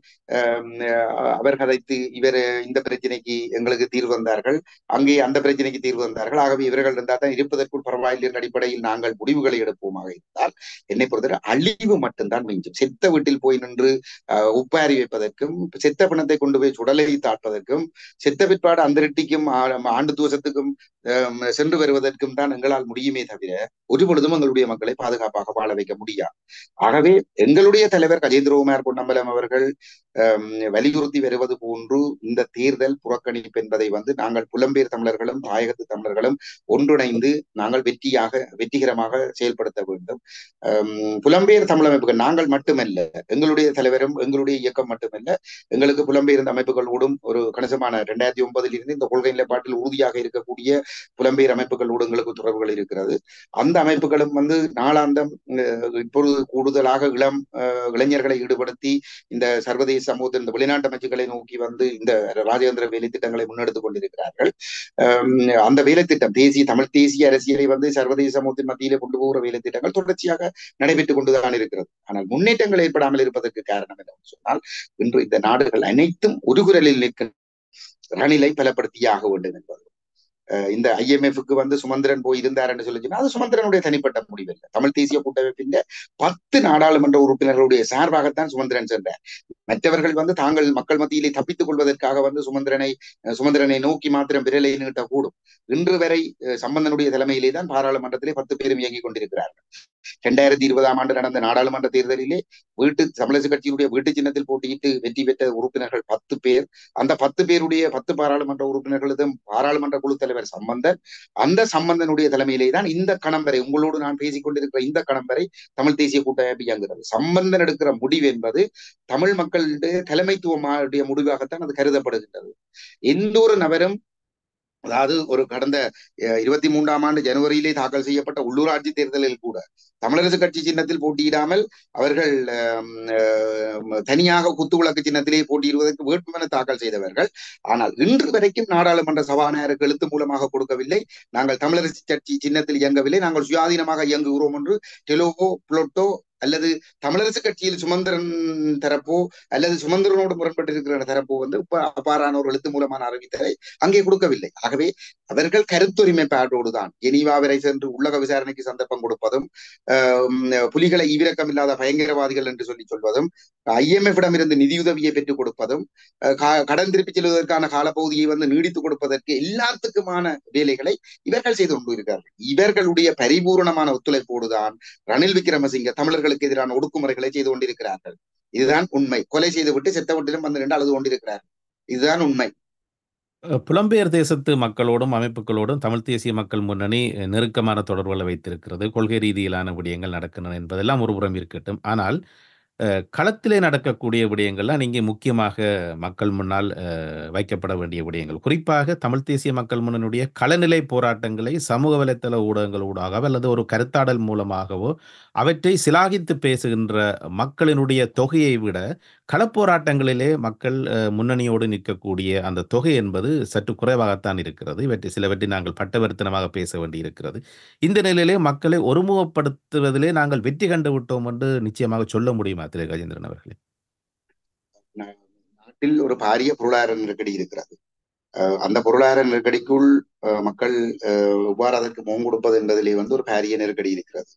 அவர் கதைத்து இவர் இந்த பிரச்சனைக்கு எங்களுக்கு தீர்வு வந்தார்கள் அங்கே அந்த பிரச்சனைக்கு தீர்வு வந்தார்கள் ஆகவே இவர்கள் இருந்தால் தான் இருப்பதற்குள் பரவாயில்லை என்ற அடிப்படையில் நாங்கள் முடிவுகளை எடுப்போமாக இருந்தால் என்னை பொறுத்தவரை அழிவு மட்டும்தான் மிஞ்சும் செத்த வீட்டில் போய் நின்று உப்பாரி வைப்பதற்கும் செத்த பிணத்தை கொண்டு போய் சுடலை தாட்பதற்கும் செத்த பிற்பாடு அந்த ரெட்டிக்கும் ஆண்டு தூசத்துக்கும் சென்று வருவதற்கும் தான் எங்களால் முடியுமே தவிர ஒரு பொழுதும் எங்களுடைய மக்களை பாதுகாப்பாக வாழ வைக்க முடியாது ஆகவே எங்களுடைய தலைவர் கஜேந்திரகுமார் பொன்னம்பலம் அவர்கள் வலியுறுத்தி வருவது போன்று இந்த தேர்தல் புறக்கணிப்பு என்பதை வந்து நாங்கள் புலம்பெயர் தமிழர்களும் தாயகத்து தமிழர்களும் ஒன்றிணைந்து நாங்கள் வெற்றியாக வெற்றிகரமாக செயல்படுத்த வேண்டும் புலம்பெயர் தமிழமைப்புகள் நாங்கள் மட்டுமல்ல எங்களுடைய தலைவரும் எங்களுடைய இயக்கம் மட்டுமல்ல எங்களுக்கு புலம்பெயர்ந்த அமைப்புகளோடும் ஒரு கணிசமான இரண்டாயிரத்தி ஒன்பதில் இருந்து இந்த கொள்கை நிலைப்பாட்டில் உறுதியாக இருக்கக்கூடிய புலம்பெயர் அமைப்புகளோடு எங்களுக்கு தொடர்புகள் இருக்கிறது அந்த அமைப்புகளும் வந்து நாளாந்தம் இப்பொழுது கூடுதலாக இளம் இளைஞர்களை ஈடுபடுத்தி இந்த சர்வதேச சமூகத்தின் இந்த வெளிநாட்டு அமைச்சுக்களை நோக்கி வந்து இந்த ராஜேந்திர வேலை திட்டங்களை முன்னெடுத்துக் கொண்டிருக்கிறார்கள் அந்த வேலை திட்டம் தேசிய தமிழ் தேசிய அரசியலை வந்து சர்வதேச சமூகத்தின் மத்தியிலே கொண்டு போகிற வேலை திட்டங்கள் தொடர்ச்சியாக நடைபெற்றுக் கொண்டுதான் இருக்கிறது ஆனால் முன்னேற்றங்கள் ஏற்படாமல் இருப்பதற்கு காரணம் என்னவென்று சொன்னால் இன்று இந்த நாடுகள் அனைத்தும் ஒரு குரலில் நிற்கின்ற ரணிலை பலப்படுத்தியாக வேண்டும் என்பது இந்த ஐஎம்எஃப்க்கு வந்து சுமந்திரன் போய் இருந்தார் என்று சொல்லி அது சுமந்திரனுடைய தனிப்பட்ட முடிவில்லை தமிழ் தேசிய கூட்டமைப்பின் பத்து நாடாளுமன்ற உறுப்பினர்களுடைய சார்பாகத்தான் சுமந்திரன் சென்றார் மற்றவர்கள் வந்து தாங்கள் மக்கள் மத்தியிலே தப்பித்துக் கொள்வதற்காக வந்து சுமந்திரனை சுமந்திரனை நோக்கி மாத்திரம் விரலை நீட்டக்கூடும் இன்று வரை சம்பந்தனுடைய தலைமையிலே தான் பாராளுமன்றத்திலே பத்து பேரும் இயங்கிக் கொண்டிருக்கிறார்கள் இரண்டாயிரத்தி இருபதாம் ஆண்டு நடந்த நாடாளுமன்ற தேர்தலிலே வீட்டு தமிழரசு கட்சியுடைய வீட்டு சின்னத்தில் போட்டியிட்டு வெற்றி பெற்ற உறுப்பினர்கள் பத்து பேர் அந்த பத்து பேருடைய பத்து பாராளுமன்ற உறுப்பினர்களும் பாராளுமன்ற குழு தலைவர் சம்பந்தன் அந்த சம்பந்தனுடைய தலைமையிலே தான் இந்த கணம் வரை உங்களோடு நான் பேசிக் கொண்டிருக்கிற இந்த கணம் வரை தமிழ் தேசிய கூட்டமைப்பு இயங்குகிறது சம்பந்தன் எடுக்கிற முடிவு என்பது தமிழ் மக்களுடைய தலைமைத்துவமாடைய முடிவாகத்தான் அது கருதப்படுகின்றது எந்த ஒரு நபரும் அதாவது ஒரு கடந்த இருபத்தி மூன்றாம் ஆண்டு ஜனவரியிலே தாக்கல் செய்யப்பட்ட உள்ளூராட்சி தேர்தலில் கூட தமிழரசு கட்சி சின்னத்தில் போட்டியிடாமல் அவர்கள் தனியாக குத்துவிளக்கு சின்னத்திலே போட்டியிடுவதற்கு வேட்புமனு தாக்கல் செய்தவர்கள் ஆனால் இன்று வரைக்கும் நாடாளுமன்ற சபாநாயகருக்கு எழுத்து மூலமாக கொடுக்கவில்லை நாங்கள் தமிழரசு கட்சி சின்னத்தில் இயங்கவில்லை நாங்கள் சுயாதீனமாக இயங்குகிறோம் என்று டெலோவோ புளோட்டோ அல்லது தமிழரசு கட்சியில் சுமந்திரன் தரப்போ அல்லது சுமந்திரனோடு முரண்பட்டிருக்கிற தரப்போ வந்து அப்பாறான ஒரு எழுத்து மூலமான அறிவித்தலை அங்கே கொடுக்கவில்லை ஆகவே அவர்கள் கருத்துரிமைப்பாட்டோடு தான் ஜெனீவா வரை சென்று உள்ளக விசாரணைக்கு சந்தர்ப்பம் கொடுப்பதும் புலிகளை ஈவிரக்கம் இல்லாத பயங்கரவாதிகள் என்று சொல்லி சொல்வதும் ஐஎம்எஃபிடம் இருந்து நிதியுதவியை பெற்றுக் கொடுப்பதும் கடன் திருப்பிச் செல்வதற்கான காலப்பகுதியை வந்து நீடித்துக் கொடுப்பதற்கு எல்லாத்துக்குமான வேலைகளை இவர்கள் செய்து கொண்டு இருக்கிறார்கள் இவர்களுடைய பரிபூர்ணமான ஒத்துழைப்போடுதான் ரணில் விக்ரமசிங்க தமிழர்களுக்கு எதிரான ஒடுக்குமுறைகளை செய்து கொண்டிருக்கிறார்கள் இதுதான் உண்மை கொலை செய்துவிட்டு செத்த வீட்டிலும் வந்து நின்று அழுது கொண்டிருக்கிறார்கள் இதுதான் உண்மை புலம்பெயர் தேசத்து மக்களோடும் அமைப்புகளோடும் தமிழ் தேசிய மக்கள் முன்னணி நெருக்கமான தொடர்புகளை வைத்திருக்கிறது கொள்கை ரீதியிலான விடயங்கள் நடக்கின்றன என்பதெல்லாம் ஒருபுறம் இருக்கட்டும் ஆனால் களத்திலே நடக்கக்கூடிய விடயங்கள்லாம் இங்கே முக்கியமாக மக்கள் முன்னால் வைக்கப்பட வேண்டிய விடயங்கள் குறிப்பாக தமிழ் தேசிய மக்கள் முன்னணியுடைய களநிலை போராட்டங்களை சமூக வலைத்தள ஊடகங்கள் ஊடாகவோ அல்லது ஒரு கருத்தாடல் மூலமாகவோ அவற்றை சிலாகித்து பேசுகின்ற மக்களினுடைய தொகையை விட களப்போராட்டங்களிலே மக்கள் முன்னணியோடு நிற்கக்கூடிய அந்த தொகை என்பது சற்று குறைவாகத்தான் இருக்கிறது இவற்றை சிலவற்றை நாங்கள் பட்டவர்த்தனமாக பேச வேண்டி இருக்கிறது இந்த நிலையிலே மக்களை ஒருமுகப்படுத்துவதிலே நாங்கள் வெற்றி கண்டு விட்டோம் என்று நிச்சயமாக சொல்ல முடியுமா திரு கஜேந்திரன் அவர்களே நாட்டில் ஒரு பாரிய பொருளாதார நெருக்கடி இருக்கிறது அந்த பொருளாதார நெருக்கடிக்குள் மக்கள் எவ்வாறு அதற்கு முகம் கொடுப்பது என்பதிலே வந்து ஒரு பாரிய நெருக்கடி இருக்கிறது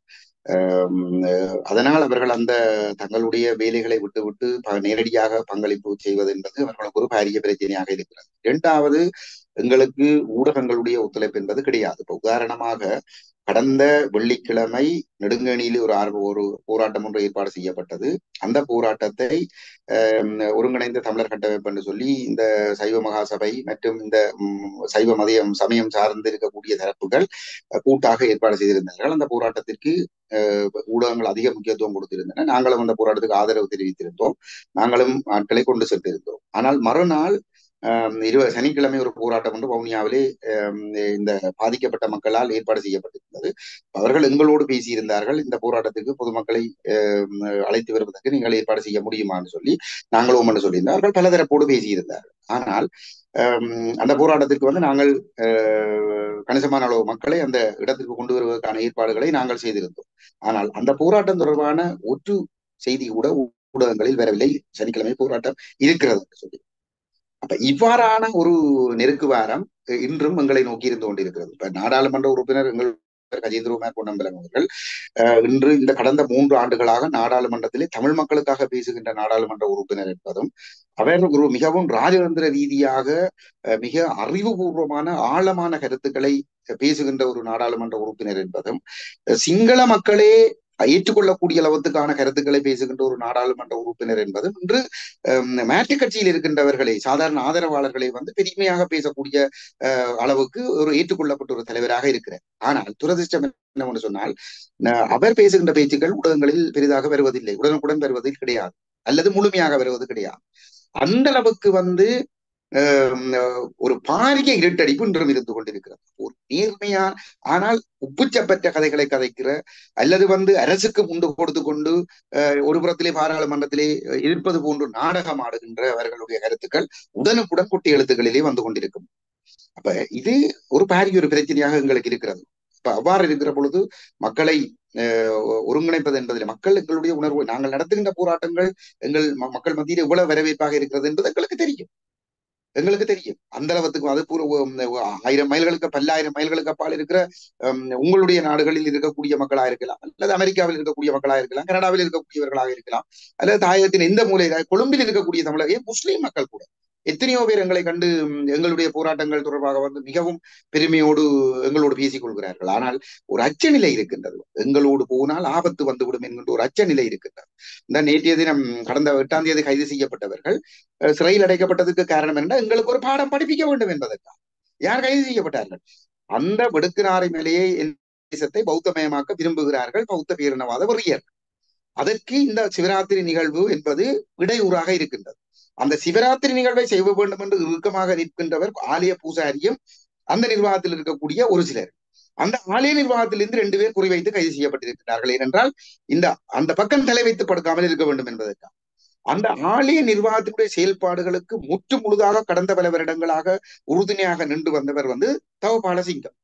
அதனால் அவர்கள் அந்த தங்களுடைய வேலைகளை விட்டுவிட்டு நேரடியாக பங்களிப்பு செய்வது என்பது அவர்களுக்கு ஒரு பாரிய பிரச்சனையாக இருக்கிறது இரண்டாவது எங்களுக்கு ஊடகங்களுடைய ஒத்துழைப்பு என்பது கிடையாது இப்ப உதாரணமாக கடந்த வெள்ளிக்கிழமை நெடுங்கணியில் ஒரு ஆர்வ ஒரு போராட்டம் ஒன்று ஏற்பாடு செய்யப்பட்டது அந்த போராட்டத்தை ஒருங்கிணைந்த தமிழர் கட்டமைப்பு என்று சொல்லி இந்த சைவ மகாசபை மற்றும் இந்த சைவ மதியம் சமயம் சார்ந்து இருக்கக்கூடிய தரப்புகள் கூட்டாக ஏற்பாடு செய்திருந்தார்கள் அந்த போராட்டத்திற்கு ஊடகங்கள் அதிக முக்கியத்துவம் கொடுத்திருந்தன நாங்களும் அந்த போராட்டத்துக்கு ஆதரவு தெரிவித்திருந்தோம் நாங்களும் ஆட்களை கொண்டு சென்றிருந்தோம் ஆனால் மறுநாள் இரு சனிக்கிழமை ஒரு போராட்டம் ஒன்று வவுனியாவிலே இந்த பாதிக்கப்பட்ட மக்களால் ஏற்பாடு செய்யப்பட்டிருந்தது அவர்கள் எங்களோடு பேசியிருந்தார்கள் இந்த போராட்டத்துக்கு பொதுமக்களை அழைத்து வருவதற்கு நீங்கள் ஏற்பாடு செய்ய முடியுமான்னு சொல்லி நாங்களும் என்று சொல்லியிருந்தார்கள் பல தரப்போடு பேசியிருந்தார்கள் ஆனால் அந்த போராட்டத்திற்கு வந்து நாங்கள் கணிசமான அளவு மக்களை அந்த இடத்திற்கு கொண்டு வருவதற்கான ஏற்பாடுகளை நாங்கள் செய்திருந்தோம் ஆனால் அந்த போராட்டம் தொடர்பான ஒற்று செய்தி கூட ஊடகங்களில் வரவில்லை சனிக்கிழமை போராட்டம் இருக்கிறது என்று சொல்லி அப்ப இவ்வாறான ஒரு நெருக்கு வாரம் இன்றும் எங்களை நோக்கி இருந்து கொண்டிருக்கிறது இப்ப நாடாளுமன்ற உறுப்பினர் எங்கள் கஜேந்திரகுமார் பொன்னம்பலம் அவர்கள் இன்று இந்த கடந்த மூன்று ஆண்டுகளாக நாடாளுமன்றத்திலே தமிழ் மக்களுக்காக பேசுகின்ற நாடாளுமன்ற உறுப்பினர் என்பதும் அவர் ஒரு மிகவும் ராஜதந்திர ரீதியாக மிக அறிவுபூர்வமான ஆழமான கருத்துக்களை பேசுகின்ற ஒரு நாடாளுமன்ற உறுப்பினர் என்பதும் சிங்கள மக்களே ஏற்றுக்கொள்ளக்கூடிய அளவுக்கான கருத்துக்களை பேசுகின்ற ஒரு நாடாளுமன்ற உறுப்பினர் என்பது இன்று மேட்டு கட்சியில் இருக்கின்றவர்களை சாதாரண ஆதரவாளர்களை வந்து பெருமையாக பேசக்கூடிய அளவுக்கு ஒரு ஏற்றுக்கொள்ளப்பட்ட ஒரு தலைவராக இருக்கிறார் ஆனால் துரதிருஷ்டம் என்னவென்று சொன்னால் அவர் பேசுகின்ற பேச்சுக்கள் ஊடகங்களில் பெரிதாக வருவதில்லை உடனுக்குடன் வருவதில் கிடையாது அல்லது முழுமையாக வருவது கிடையாது அந்த அளவுக்கு வந்து ஒரு பாரிய இருட்டடிப்பு இன்றும் இருந்து கொண்டிருக்கிறது ஒரு நேர்மையா ஆனால் உப்புச்சப்பற்ற கதைகளை கதைக்கிற அல்லது வந்து அரசுக்கு முண்டு கொடுத்து கொண்டு ஒரு புறத்திலே பாராளுமன்றத்திலே எதிர்ப்பது போன்று நாடகம் ஆடுகின்ற அவர்களுடைய கருத்துக்கள் உடனுக்குடன் குட்டி எழுத்துக்களிலே வந்து கொண்டிருக்கும் அப்ப இது ஒரு பாரிய ஒரு பிரச்சனையாக எங்களுக்கு இருக்கிறது இப்ப அவ்வாறு இருக்கிற பொழுது மக்களை ஒருங்கிணைப்பது என்பதில் மக்கள் எங்களுடைய உணர்வு நாங்கள் நடத்துகின்ற போராட்டங்கள் எங்கள் மக்கள் மத்தியில் எவ்வளவு வரவேற்பாக இருக்கிறது என்பது எங்களுக்கு தெரியும் எங்களுக்கு தெரியும் அந்த அளவுக்கு அது பூர்வ ஆயிரம் மைல்களுக்கு பல்லாயிரம் மைல்களுக்கு அப்பால் இருக்கிற உங்களுடைய நாடுகளில் இருக்கக்கூடிய மக்களாக இருக்கலாம் அல்லது அமெரிக்காவில் இருக்கக்கூடிய மக்களாக இருக்கலாம் கனடாவில் இருக்கக்கூடியவர்களாக இருக்கலாம் அல்லது தாயகத்தின் எந்த மூலையில கொழும்பில் இருக்கக்கூடிய தமிழக முஸ்லீம் மக்கள் கூட எத்தனையோ பேர் எங்களை கண்டு ம், எங்களுடைய போராட்டங்கள் தொடர்பாக வந்து மிகவும் பெருமையோடு எங்களோடு பேசிக் கொள்கிறார்கள் ஆனால் ஒரு அச்சநிலை இருக்கின்றது எங்களோடு போனால் ஆபத்து வந்துவிடும் என்கின்ற ஒரு அச்சநிலை இருக்கின்றது இந்த நேற்றைய தினம் கடந்த எட்டாம் தேதி கைது செய்யப்பட்டவர்கள் அஹ், சிறையில் அடைக்கப்பட்டதுக்கு காரணம் என்ன எங்களுக்கு ஒரு பாடம் படிப்பிக்க வேண்டும் என்பதற்காக யார் கைது செய்யப்பட்டார்கள் அந்த வெடுக்குநாரை மேலேயே என் தேசத்தை பௌத்தமயமாக்க விரும்புகிறார்கள் பௌத்த பேரினவாத வெறியர் அதற்கு இந்த சிவராத்திரி நிகழ்வு என்பது இடையூறாக இருக்கின்றது அந்த சிவராத்திரி நிகழ்வை செய்ய வேண்டும் என்று இறுக்கமாக நிற்கின்றவர் ஆலய பூசாரியும் அந்த நிர்வாகத்தில் இருக்கக்கூடிய ஒரு சிலர் அந்த ஆலய நிர்வாகத்திலிருந்து ரெண்டு பேர் குறிவைத்து கைது செய்யப்பட்டிருக்கிறார்கள் ஏனென்றால் இந்த அந்த பக்கம் தலை வைத்து படுக்காமல் இருக்க வேண்டும் என்பதற்காக அந்த ஆலய நிர்வாகத்தினுடைய செயல்பாடுகளுக்கு முற்று முழுதாக கடந்த பல வருடங்களாக உறுதுணையாக நின்று வந்தவர் வந்து தவபாலசிங்கம்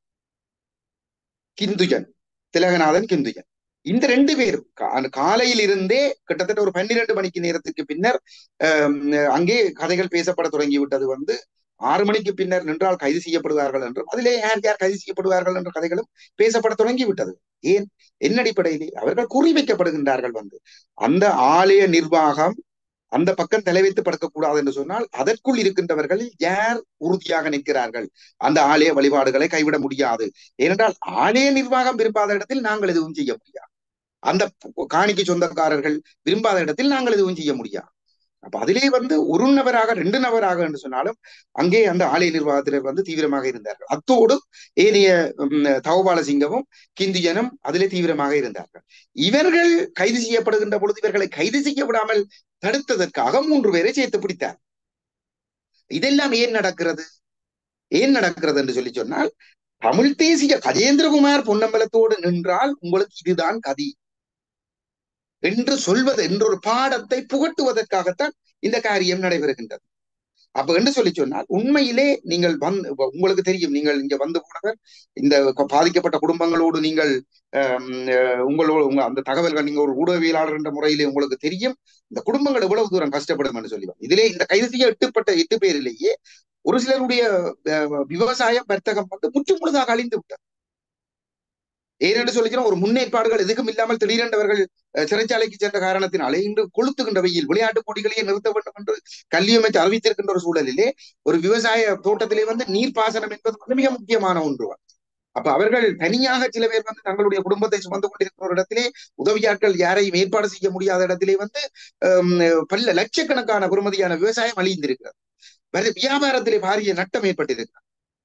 கிந்துஜன் திலகநாதன் கிந்துஜன் இந்த ரெண்டு பேரும் கா- அந்த காலையில் இருந்தே கிட்டத்தட்ட ஒரு பன்னிரண்டு மணிக்கு நேரத்துக்கு பின்னர் ஆம், அங்கே கதைகள் பேசப்பட தொடங்கி விட்டது வந்து ஆறு மணிக்கு பின்னர் நின்றால் கைது செய்யப்படுவார்கள் என்றும் அதிலே யார் யார் கைது செய்யப்படுவார்கள் என்ற கதைகளும் பேசப்பட தொடங்கி விட்டது ஏன் என்ன அடிப்படையிலே அவர்கள் குறிவைக்கப்படுகின்றார்கள் வந்து அந்த ஆலய நிர்வாகம் அந்த பக்கம் தலை வைத்து படுக்கக்கூடாது என்று சொன்னால் அதற்குள் இருக்கின்றவர்களில் யார் உறுதியாக நிற்கிறார்கள் அந்த ஆலய வழிபாடுகளை கைவிட முடியாது ஏனென்றால் ஆலய நிர்வாகம் விரும்பாத இடத்தில் நாங்கள் எதுவும் செய்ய முடியாது அந்த காணிக்கு சொந்தக்காரர்கள் விரும்பாத இடத்தில் நாங்கள் எதுவும் செய்ய முடியாது அப்ப அதிலே வந்து ஒரு நபராக ரெண்டு நபராக என்று சொன்னாலும் அங்கே அந்த ஆலய நிர்வாகத்தினர் வந்து தீவிரமாக இருந்தார்கள் அத்தோடு ஏனைய உம், தவபால சிங்கமும் கிந்தியனும் அதிலே தீவிரமாக இருந்தார்கள் இவர்கள் கைது செய்யப்படுகின்ற பொழுது இவர்களை கைது செய்ய விடாமல் தடுத்ததற்காக மூன்று பேரை சேர்த்து பிடித்தார் இதெல்லாம் ஏன் நடக்கிறது ஏன் நடக்கிறது என்று சொல்லி சொன்னால் தமிழ் தேசிய கஜேந்திரகுமார் பொன்னம்பலத்தோடு நின்றால் உங்களுக்கு இதுதான் கதி என்று சொல்வது என்ற ஒரு பாடத்தை புகட்டுவதற்காகத்தான் இந்த காரியம் நடைபெறுகின்றது அப்ப என்று சொல்லி சொன்னால் உண்மையிலே நீங்கள் வந்து உங்களுக்கு தெரியும் நீங்கள் இங்க வந்து போனவர் இந்த கொ- பாதிக்கப்பட்ட குடும்பங்களோடு நீங்கள் ஆம், அஹ், உங்களோட உங்க அந்த தகவல்கள் நீங்க ஒரு ஊடகவியலாளர் என்ற முறையிலே உங்களுக்கு தெரியும் இந்த குடும்பங்கள் எவ்வளவு தூரம் கஷ்டப்படும் என்று சொல்லி இதிலே இந்த கைது செய்ய எட்டுப்பட்ட எட்டு பேரிலேயே ஒரு சிலருடைய அஹ், விவசாயம் வர்த்தகம் வந்து முற்றுமுழுதாக அழிந்து விட்டது ஏனென்று சொல்லிக்கிறோம் ஒரு முன்னேற்பாடுகள் எதுக்கும் இல்லாமல் திடீரென்றவர்கள் அஹ், சிறைச்சாலைக்கு சென்ற காரணத்தினாலே இன்று கொளுத்துகின்ற வெயில் விளையாட்டு போட்டிகளையே நிறுத்த வேண்டும் என்று கல்வி அமைச்சு அறிவித்திருக்கின்ற ஒரு சூழலிலே ஒரு விவசாய தோட்டத்திலே வந்து நீர்ப்பாசனம் என்பது வந்து மிக முக்கியமான ஒன்று அப்ப அவர்கள் தனியாக சில பேர் வந்து தங்களுடைய குடும்பத்தை சுமந்து கொண்டிருக்கிற ஒரு இடத்திலே உதவியாட்கள் யாரையும் ஏற்பாடு செய்ய முடியாத இடத்திலே வந்து ஹம், பல்ல லட்சக்கணக்கான பெறுமதியான விவசாயம் அழிந்திருக்கிறது வேற வியாபாரத்திலே பாரிய நட்டம் ஏற்பட்டிருக்கிறது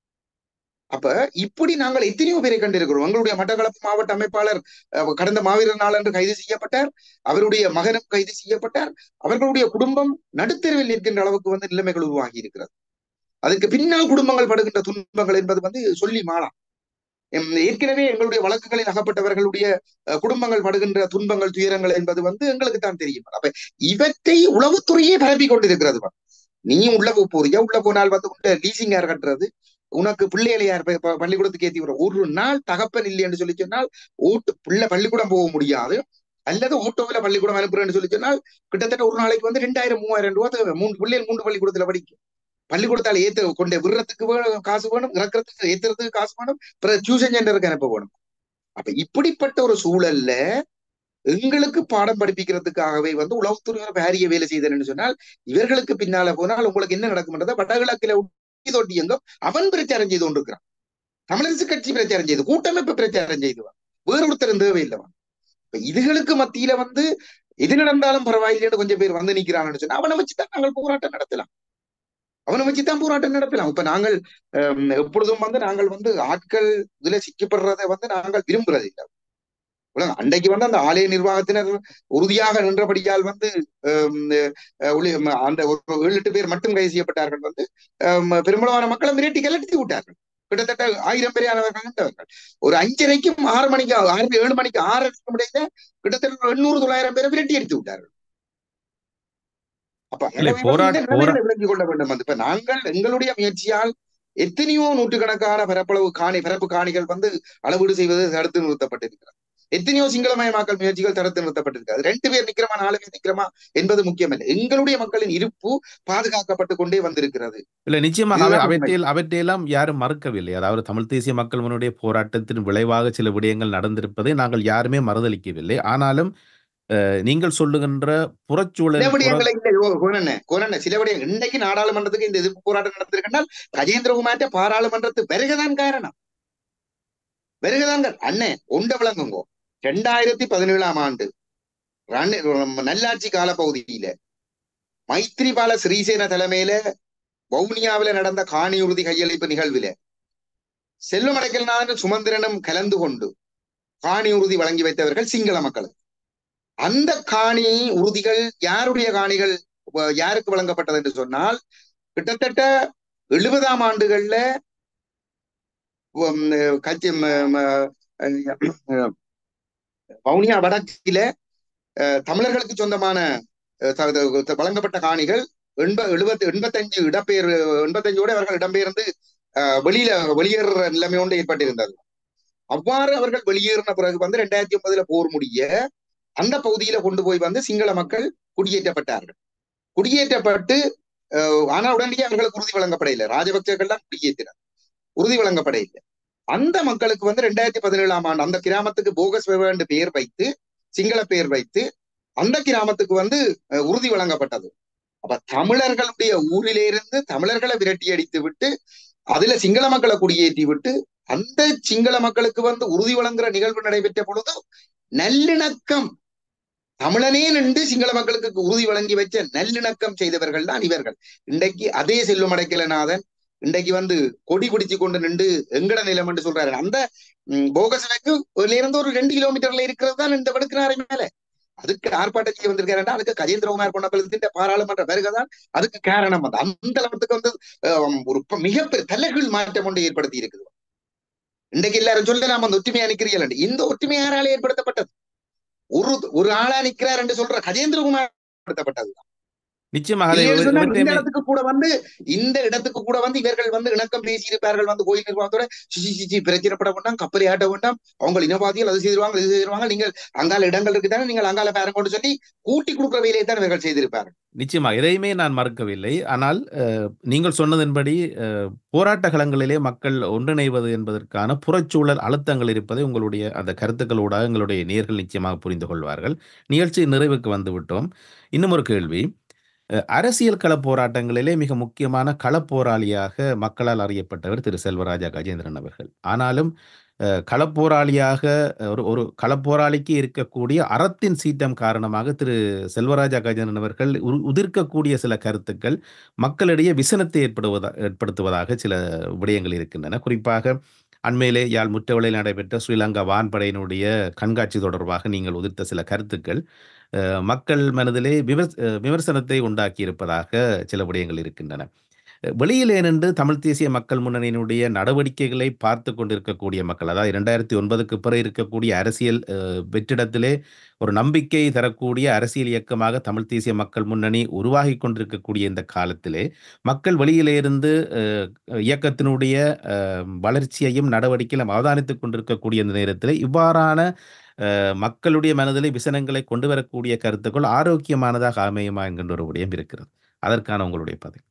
அப்ப இப்படி நாங்கள் எத்தனையோ பேரை கண்டிருக்கிறோம் எங்களுடைய மட்டக்களப்பு மாவட்ட அமைப்பாளர் அஹ், கடந்த மாவீரர் நாள் அன்று கைது செய்யப்பட்டார் அவருடைய மகனும் கைது செய்யப்பட்டார் அவர்களுடைய குடும்பம் நடுத்தெருவில் நிற்கின்ற அளவுக்கு வந்து நிலைமைகள் உருவாகி இருக்கிறது அதுக்கு பின்னால் குடும்பங்கள் படுகின்ற துன்பங்கள் என்பது வந்து சொல்லி மாலாம் எம், ஏற்கனவே எங்களுடைய வழக்குகளில் அகப்பட்டவர்களுடைய அஹ், குடும்பங்கள் படுகின்ற துன்பங்கள் துயரங்கள் என்பது வந்து எங்களுக்கு தான் தெரியும் அப்ப இவற்றை உளவுத்துறையே பரப்பி கொண்டிருக்கிறது பா. நீ உள்ள போ போறியா உள்ள போனால் வந்து உள்ள லீசிங் யார் கட்டுறது உனக்கு பிள்ளைகளை யார் ப- ப- பள்ளிக்கூடத்துக்கு ஏத்தி விடுற ஒரு நாள் தகப்பன் இல்லை என்று சொல்லி சொன்னால் ஓட்டு பிள்ளை பள்ளிக்கூடம் போக முடியாது அல்லது ஓட்டோவில பள்ளிக்கூடம் அனுப்புறேன்னு சொல்லி சொன்னால் கிட்டத்தட்ட ஒரு நாளைக்கு வந்து ரெண்டாயிரம் மூவாயிரம் ரூபாய் தேவை மூணு பிள்ளைகள் மூன்று பள்ளிக்கூடத்துல படிக்கும் பள்ளிக்கூடத்தால ஏத்த கொண்டு விடுறதுக்கு வேணும் காசு வேணும் இறக்குறதுக்கு ஏத்துறதுக்கு காசு வேணும் பிறகு டியூஷன் சென்டருக்கு அனுப்ப வேணும் அப்ப இப்படிப்பட்ட ஒரு சூழல்ல எங்களுக்கு பாடம் படிப்பிக்கிறதுக்காகவே வந்து உளவுத்துறை ஒரு பாரிய வேலை செய்தன்னு சொன்னால் இவர்களுக்கு பின்னால போனால் உங்களுக்கு என்ன நடக்கும்ன்றத வடகிழக்கில தொட்டியங்கம் அவன் பிரச்சாரம் செய்து கொண்டிருக்கிறான் தமிழரசு கட்சி பிரச்சாரம் செய்து கூட்டமைப்பு பிரச்சாரம் செய்துவான் வேறொருத்தர் தேவையில்லைவன் இப்ப இதுகளுக்கு மத்தியில வந்து எது நடந்தாலும் பரவாயில்லைன்னு கொஞ்சம் பேர் வந்து நிக்கிறான்னு சொன்னா அவனை வச்சுதான் நாங்கள் போராட்டம் நடத்தலாம் அவனை வச்சுதான் போராட்டம் நடத்தலாம் இப்ப நாங்கள் ஹம், எப்பொழுதும் வந்து நாங்கள் வந்து ஆட்கள் இதுல சிக்கப்படுறதை வந்து நாங்கள் விரும்புறது இல்லை உலகம் அன்றைக்கு வந்து அந்த ஆலய நிர்வாகத்தினர் உறுதியாக நின்றபடியால் வந்து ஹம், அஹ், ஒளி- ம- அந்த ஒரு ஏழு எட்டு பேர் மட்டும் கைது செய்யப்பட்டார்கள் வந்து ஹம், பெரும்பாலான மக்களை மிரட்டி கிளட்டி விட்டார்கள் கிட்டத்தட்ட ஆயிரம் பேரையானவர்கள் நின்றவர்கள் ஒரு அஞ்சரைக்கும் ஆறு மணிக்கு ஆறு ஏழு மணிக்கு ஆறு முடியல கிட்டத்தட்ட ஒரு எண்ணூறு தொள்ளாயிரம் பேரை விரட்டி அடித்து விட்டார்கள் அப்ப இல்லை, எனவே போரா- இந்த நிலைமையில விளங்கிக் கொள்ள வேண்டும் வந்து இப்ப நாங்கள் எங்களுடைய முயற்சியால் எத்தனையோ நூற்றுக்கணக்கான பரப்பளவு காணி பரப்பு காணிகள் வந்து அளவீடு செய்வது தடுத்து நிறுத்தப்பட்டிருக்கிறது எத்தனையோ சிங்களமயமாக்கல் முயற்சிகள் தடுத்து நிறுத்தப்பட்டிருக்கிறது ரெண்டு பேர் நிக்கிறமா நாலு பேர் நிக்கிறமா என்பது முக்கியமல்ல எங்களுடைய மக்களின் இருப்பு பாதுகாக்கப்பட்டு கொண்டே வந்திருக்கிறது இல்ல நிச்சயமாக அவை- இதுதான் உண்மை. அவற்றையில் அவற்றையெல்லாம் யாரும் மறுக்கவில்லை அதாவது தமிழ் தேசிய மக்கள் முன்னுடைய போராட்டத்தின் விளைவாக சில விடயங்கள் நடந்திருப்பதை நாங்கள் யாருமே மறுதளிக்கவில்லை ஆனாலும் அஹ், நீங்கள் சொல்லுகின்ற சில புறச்சூழல் புற விடயங்களை இல்ல ஓ, கோனண்ணே கோனண்ணே சில விடயம் இன்னைக்கு நாடாளுமன்றத்துக்கு இந்த எதிர்ப்பு போராட்டம் நடந்திருக்கின்றால் கஜேந்திரகுமார்ட்ட பாராளுமன்றத்து வருகதான் காரணம் வருகதான் காரணம். அண்ணே ஒண்ட விளங்குங்கோ ரெண்டாயிரத்தி பதினேழாம் ஆண்டு ரன்- நல்லாட்சி கால பகுதியில மைத்ரிபால ஸ்ரீசேன தலைமையில வவுனியாவில நடந்த காணி உறுதி கையளிப்பு நிகழ்வில செல்வம் அடைக்கல்நாதன் சுமந்திரனும் கலந்து கொண்டு காணி உறுதி வழங்கி வைத்தவர்கள் சிங்கள மக்கள் அந்த காணி உறுதிகள் யாருடைய காணிகள் வ- யாருக்கு வழங்கப்பட்டது என்று சொன்னால் கிட்டத்தட்ட எழுபதாம் ஆண்டுகள்ல உம், கட்சி ம- ம- அஹ், வவுனியா வடக்கில அஹ், தமிழர்களுக்கு சொந்தமான அஹ், த- த- வழங்கப்பட்ட காணிகள் எண்ப எழுபத்தி எண்பத்தஞ்சு இடம்பெயர் எண்பத்தஞ்சோடு அவர்கள் இடம்பெயர்ந்து அஹ், வெளியில வெளியேறுற நிலைமையோடு ஏற்பட்டிருந்தது அவ்வாறு அவர்கள் வெளியேறின பிறகு வந்து ரெண்டாயிரத்தி ஒன்பதுல போர் முடிய அந்த பகுதியில கொண்டு போய் வந்து சிங்கள மக்கள் குடியேற்றப்பட்டார்கள் குடியேற்றப்பட்டு அஹ், ஆனா உடனடியே அவர்களுக்கு உறுதி வழங்கப்பட இல்லை ராஜபக்சர்கள் தான் குடியேற்றினர் உறுதி வழங்கப்பட இல்லை அந்த மக்களுக்கு வந்து ரெண்டாயிரத்தி பதினேழாம் ஆண்டு அந்த கிராமத்துக்கு போகஸ் என்று பெயர் வைத்து சிங்கள பெயர் வைத்து அந்த கிராமத்துக்கு வந்து அஹ், உறுதி வழங்கப்பட்டது அப்ப தமிழர்களுடைய ஊரிலே இருந்து தமிழர்களை விரட்டி அடித்து விட்டு அதுல சிங்கள மக்களை குடியேற்றி விட்டு அந்த சிங்கள மக்களுக்கு வந்து உறுதி வழங்குற நிகழ்வு நடைபெற்ற பொழுது நல்லிணக்கம் தமிழனே நின்று சிங்கள மக்களுக்கு உறுதி வழங்கி வச்ச நல்லிணக்கம் செய்தவர்கள் தான் இவர்கள் இன்றைக்கு அதே செல்வம் அடைக்கலநாதன் இன்றைக்கு வந்து கொடி பிடிச்சு கொண்டு நின்று எங்கட நிலம் என்று சொல்றாரு அந்த ம், போகசனுக்கு இருந்து ஒரு ரெண்டு கிலோமீட்டர்ல இருக்கிறது தான் இந்த வெடுக்கினாரை மேல அதுக்கு ஆர்ப்பாட்டம் செய்ய வந்திருக்காருன்னா அதுக்கு கஜேந்திரகுமார் பொன்னப்பலத்தின் பாராளுமன்ற வருகை தான் அதுக்கு காரணம் வந்து அந்த அளவுக்கு வந்து அஹ், ஒரு ப- மிகப்பெரிய தலைகீழ் மாற்றம் ஒன்று ஏற்படுத்தி இருக்குது இன்றைக்கு எல்லாரும் சொல்ல நாம அந்த ஒற்றுமையா நிக்கிறீர்கள் இந்த ஒற்றுமை யாரால ஏற்படுத்தப்பட்டது ஒரு ஒரு ஆளா நிக்கிறார் என்று சொல்ற கஜேந்திரகுமார் ஏற்படுத்தப்பட்டது நிச்சயமாக அதை இல்லைன்னு சொன்னா இந்த இவற்றையுமே- இடத்துக்கு கூட வந்து இந்த இடத்துக்கு கூட வந்து இவர்கள் வந்து இணக்கம் பேசியிருப்பார்கள் வந்து கோயில் நிர்வாகத்தோட சிச்சி சிச்சி பிரச்சனைப்பட வேண்டாம் கப்பலை ஆட்ட வேண்டாம் அவங்க இனவாதிகள் அது செய்திருவாங்க இது செய்திருவாங்க நீங்கள் அங்கால இடங்கள் இருக்குதானே நீங்கள் அங்கால பாருங்கன்னு சொல்லி கூட்டி கொடுக்குற வேலையை தான் இவர்கள் செய்திருப்பார்கள் நிச்சயமாக எதையுமே நான் மறுக்கவில்லை ஆனால் அஹ், நீங்கள் சொன்னதன்படி அஹ், போராட்ட களங்களிலே மக்கள் ஒன்றிணைவது என்பதற்கான புறச்சூழல் அழுத்தங்கள் இருப்பதை உங்களுடைய அந்த கருத்துக்களோட எங்களுடைய நேர்கள் நிச்சயமாக புரிந்து கொள்வார்கள் நிகழ்ச்சி நிறைவுக்கு வந்து விட்டோம் இன்னும் ஒரு கேள்வி அஹ், அரசியல் கள போராட்டங்களிலே மிக முக்கியமான களப்போராளியாக மக்களால் அறியப்பட்டவர் திரு செல்வராஜா கஜேந்திரன் அவர்கள் ஆனாலும் அஹ், களப்போராளியாக ஒரு ஒரு களப்போராளிக்கு இருக்கக்கூடிய அறத்தின் சீற்றம் காரணமாக திரு செல்வராஜா கஜேந்திரன் அவர்கள் உரு- உதிர்க்கக்கூடிய சில கருத்துக்கள் மக்களிடையே விசனத்தை ஏற்படுவதா ஏற்படுத்துவதாக சில விடயங்கள் இருக்கின்றன குறிப்பாக அண்மையிலே யாழ் முற்றவளையில் நடைபெற்ற ஸ்ரீலங்கா வான்படையினுடைய கண்காட்சி தொடர்பாக நீங்கள் உதிர்த்த சில கருத்துக்கள் அஹ், மக்கள் மனதிலே விமர்ச அஹ், விமர்சனத்தை உண்டாக்கி இருப்பதாக சில விடயங்கள் இருக்கின்றன அஹ், வெளியிலே நின்று தமிழ் தேசிய மக்கள் முன்னணியினுடைய நடவடிக்கைகளை பார்த்து கொண்டிருக்கக்கூடிய மக்கள் அதாவது இரண்டாயிரத்தி ஒன்பதுக்கு பிறகு இருக்கக்கூடிய அரசியல் அஹ், வெற்றிடத்திலே ஒரு நம்பிக்கை தரக்கூடிய அரசியல் இயக்கமாக தமிழ் தேசிய மக்கள் முன்னணி உருவாகி கொண்டிருக்கக்கூடிய இந்த காலத்திலே மக்கள் வெளியிலே இருந்து அஹ், இயக்கத்தினுடைய அஹ், வளர்ச்சியையும் நடவடிக்கையிலும் அவதானித்துக் கொண்டிருக்கக்கூடிய இந்த நேரத்தில் இவ்வாறான அஹ், மக்களுடைய மனதிலே விசனங்களை கொண்டு வரக்கூடிய கருத்துக்கள் ஆரோக்கியமானதாக அமையுமா என்கின்ற ஒரு விடயம் இருக்கிறது அதற்கான உங்களுடைய பதில்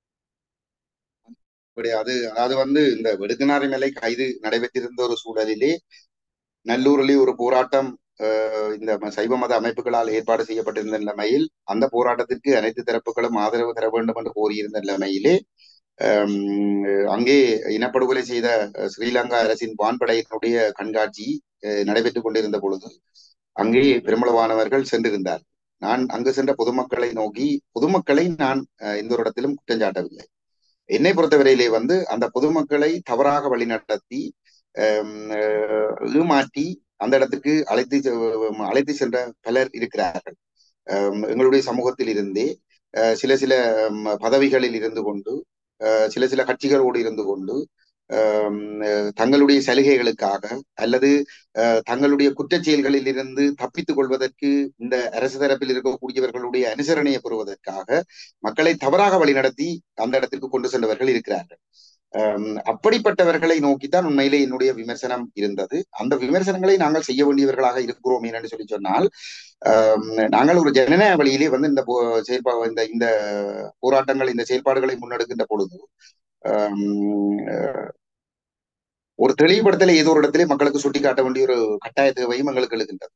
கிடையாது அதாவது வந்து இந்த வெடுக்குநாரி மேலை கைது நடைபெற்றிருந்த ஒரு சூழலிலே நல்லூரிலே ஒரு போராட்டம் அஹ், இந்த ம- சைவ மத அமைப்புகளால் ஏற்பாடு செய்யப்பட்டிருந்த நிலைமையில் அந்த போராட்டத்திற்கு அனைத்து தரப்புகளும் ஆதரவு தர வேண்டும் என்று கோரியிருந்த நிலைமையிலே அம், அங்கே இனப்படுகொலை செய்த அஹ், ஸ்ரீலங்கா அரசின் வான்படையினுடைய கண்காட்சி அஹ், நடைபெற்றுக் கொண்டிருந்த பொழுது அங்கே பெருமளவானவர்கள் சென்றிருந்தார் நான் அங்கு சென்ற பொதுமக்களை நோக்கி பொதுமக்களை நான் அஹ், எந்த ஒரு இடத்திலும் குற்றம் சாட்டவில்லை என்னை பொறுத்தவரையிலே வந்து அந்த பொதுமக்களை தவறாக வழிநடத்தி ஆம், அஹ், ஏமாற்றி அந்த இடத்துக்கு அழைத்து செ- அழைத்து சென்ற பலர் இருக்கிறார்கள் ஆம், எங்களுடைய சமூகத்தில் இருந்தே அஹ், சில சில ம், பதவிகளில் இருந்து கொண்டு அஹ், சில சில கட்சிகளோடு இருந்து கொண்டு ஆம், அஹ், தங்களுடைய சலுகைகளுக்காக அல்லது அஹ், தங்களுடைய குற்றச் செயல்களில் இருந்து தப்பித்துக் கொள்வதற்கு இந்த அரசு தரப்பில் இருக்கக்கூடியவர்களுடைய அனுசரணையை பெறுவதற்காக மக்களை தவறாக வழிநடத்தி அந்த இடத்திற்கு கொண்டு சென்றவர்கள் இருக்கிறார்கள் ஆம், அப்படிப்பட்டவர்களை நோக்கித்தான் உண்மையிலே என்னுடைய விமர்சனம் இருந்தது அந்த விமர்சனங்களை நாங்கள் செய்ய வேண்டியவர்களாக இருக்கிறோம் என்று சொல்லி சொன்னால் ஆம், நாங்கள் ஒரு ஜனநாயக வழியிலே வந்து இந்த போ- செயல்பா இந்த இந்த போராட்டங்கள் இந்த செயல்பாடுகளை முன்னெடுக்கின்ற பொழுது ஆம், அஹ், ஒரு தெளிவுபடுத்தலை ஏதோ ஒரு இடத்திலே மக்களுக்கு சுட்டிக்காட்ட வேண்டிய ஒரு கட்டாய தேவையும் எங்களுக்கு எழுகின்றது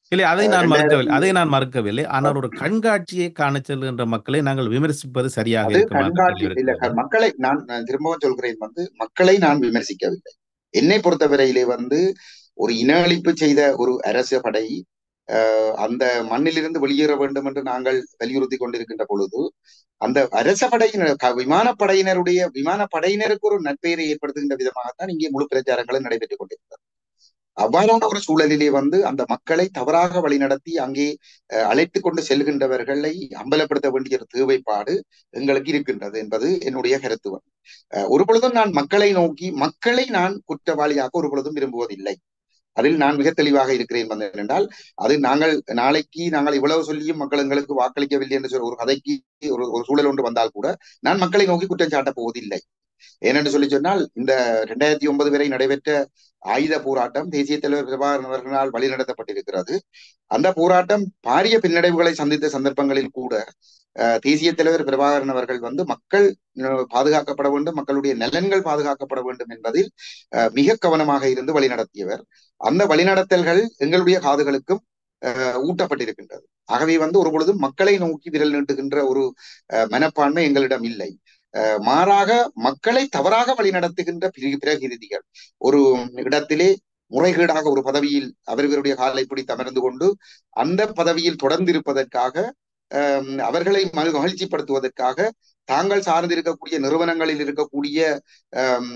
இல்லை அதை அஹ், நான் மறுக்கவில்லை ரெண்டாயிரத்தி அதை நான் மறுக்கவில்லை ஆனால் ஒரு கண்காட்சியை காண செல்கின்ற மக்களை நாங்கள் விமர்சிப்பது சரியாக அது இருக்குமா என்ற கண்காட்சி கேள்வி இல்ல இருக்கிறது க- மக்களை நான் நான் திரும்பவும் சொல்கிறேன் வந்து மக்களை நான் விமர்சிக்கவில்லை என்னை பொறுத்தவரையிலே வந்து ஒரு இன அழிப்பு செய்த ஒரு அரசு படை அஹ், அந்த மண்ணிலிருந்து வெளியேற வேண்டும் என்று நாங்கள் வலியுறுத்தி கொண்டிருக்கின்ற பொழுது அந்த அரச படையினர் க- விமானப்படையினருடைய விமானப்படையினருக்கு ஒரு நற்பெயரை ஏற்படுத்துகின்ற விதமாகத்தான் இங்கே முழு பிரச்சாரங்களும் நடைபெற்றுக் கொண்டிருக்கிறது அவ்வாறான ஒரு சூழலிலே வந்து அந்த மக்களை தவறாக வழிநடத்தி அங்கே அஹ், அழைத்து கொண்டு செல்கின்றவர்களை அம்பலப்படுத்த வேண்டிய ஒரு தேவைப்பாடு எங்களுக்கு இருக்கின்றது என்பது என்னுடைய கருத்து வந்து. அஹ், ஒரு பொழுதும் நான் மக்களை நோக்கி மக்களை நான் குற்றவாளியாக ஒரு பொழுதும் விரும்புவதில்லை அதில் நான் மிக தெளிவாக இருக்கிறேன் வந்து என்றால் அது நாங்கள் நாளைக்கு நாங்கள் இவ்வளவு சொல்லியும் மக்கள் எங்களுக்கு வாக்களிக்கவில்லை என்று சொல்ற ஒரு கதைக்கு ஒரு ஒரு சூழல் ஒன்று வந்தால் கூட நான் மக்களை நோக்கி குற்றம் சாட்டப் போவதில்லை ஏனென்று சொல்லி சொன்னால் இந்த ரெண்டாயிரத்தி ஒன்பது வரை நடைபெற்ற ஆயுத போராட்டம் தேசிய தலைவர் பிரபாகரன் அவர்களால் வழிநடத்தப்பட்டிருக்கிறது அந்த போராட்டம் பாரிய பின்னடைவுகளை சந்தித்த சந்தர்ப்பங்களில் கூட அஹ், தேசிய தலைவர் பிரபாகரன் அவர்கள் வந்து மக்கள் அஹ், பாதுகாக்கப்பட வேண்டும் மக்களுடைய நலன்கள் பாதுகாக்கப்பட வேண்டும் என்பதில் அஹ், மிக கவனமாக இருந்து வழிநடத்தியவர் அந்த வழிநடத்தல்கள் எங்களுடைய காதுகளுக்கும் அஹ், ஊட்டப்பட்டிருக்கின்றது ஆகவே வந்து ஒரு பொழுதும் மக்களை நோக்கி விரல் நீட்டுகின்ற ஒரு அஹ், மனப்பான்மை எங்களிடம் இல்லை அஹ், மாறாக மக்களை தவறாக வழிநடத்துகின்ற பிரி- பிரகிருதிகள் ஒரு இடத்திலே முறைகேடாக ஒரு பதவியில் அவர்களுடைய காலை பிடித்து அமர்ந்து கொண்டு அந்த பதவியில் தொடர்ந்து இருப்பதற்காக அஹ், அவர்களை மகிழ் மகிழ்ச்சிப்படுத்துவதற்காக தாங்கள் சார்ந்திருக்கக்கூடிய நிறுவனங்களில் இருக்கக்கூடிய அஹ்,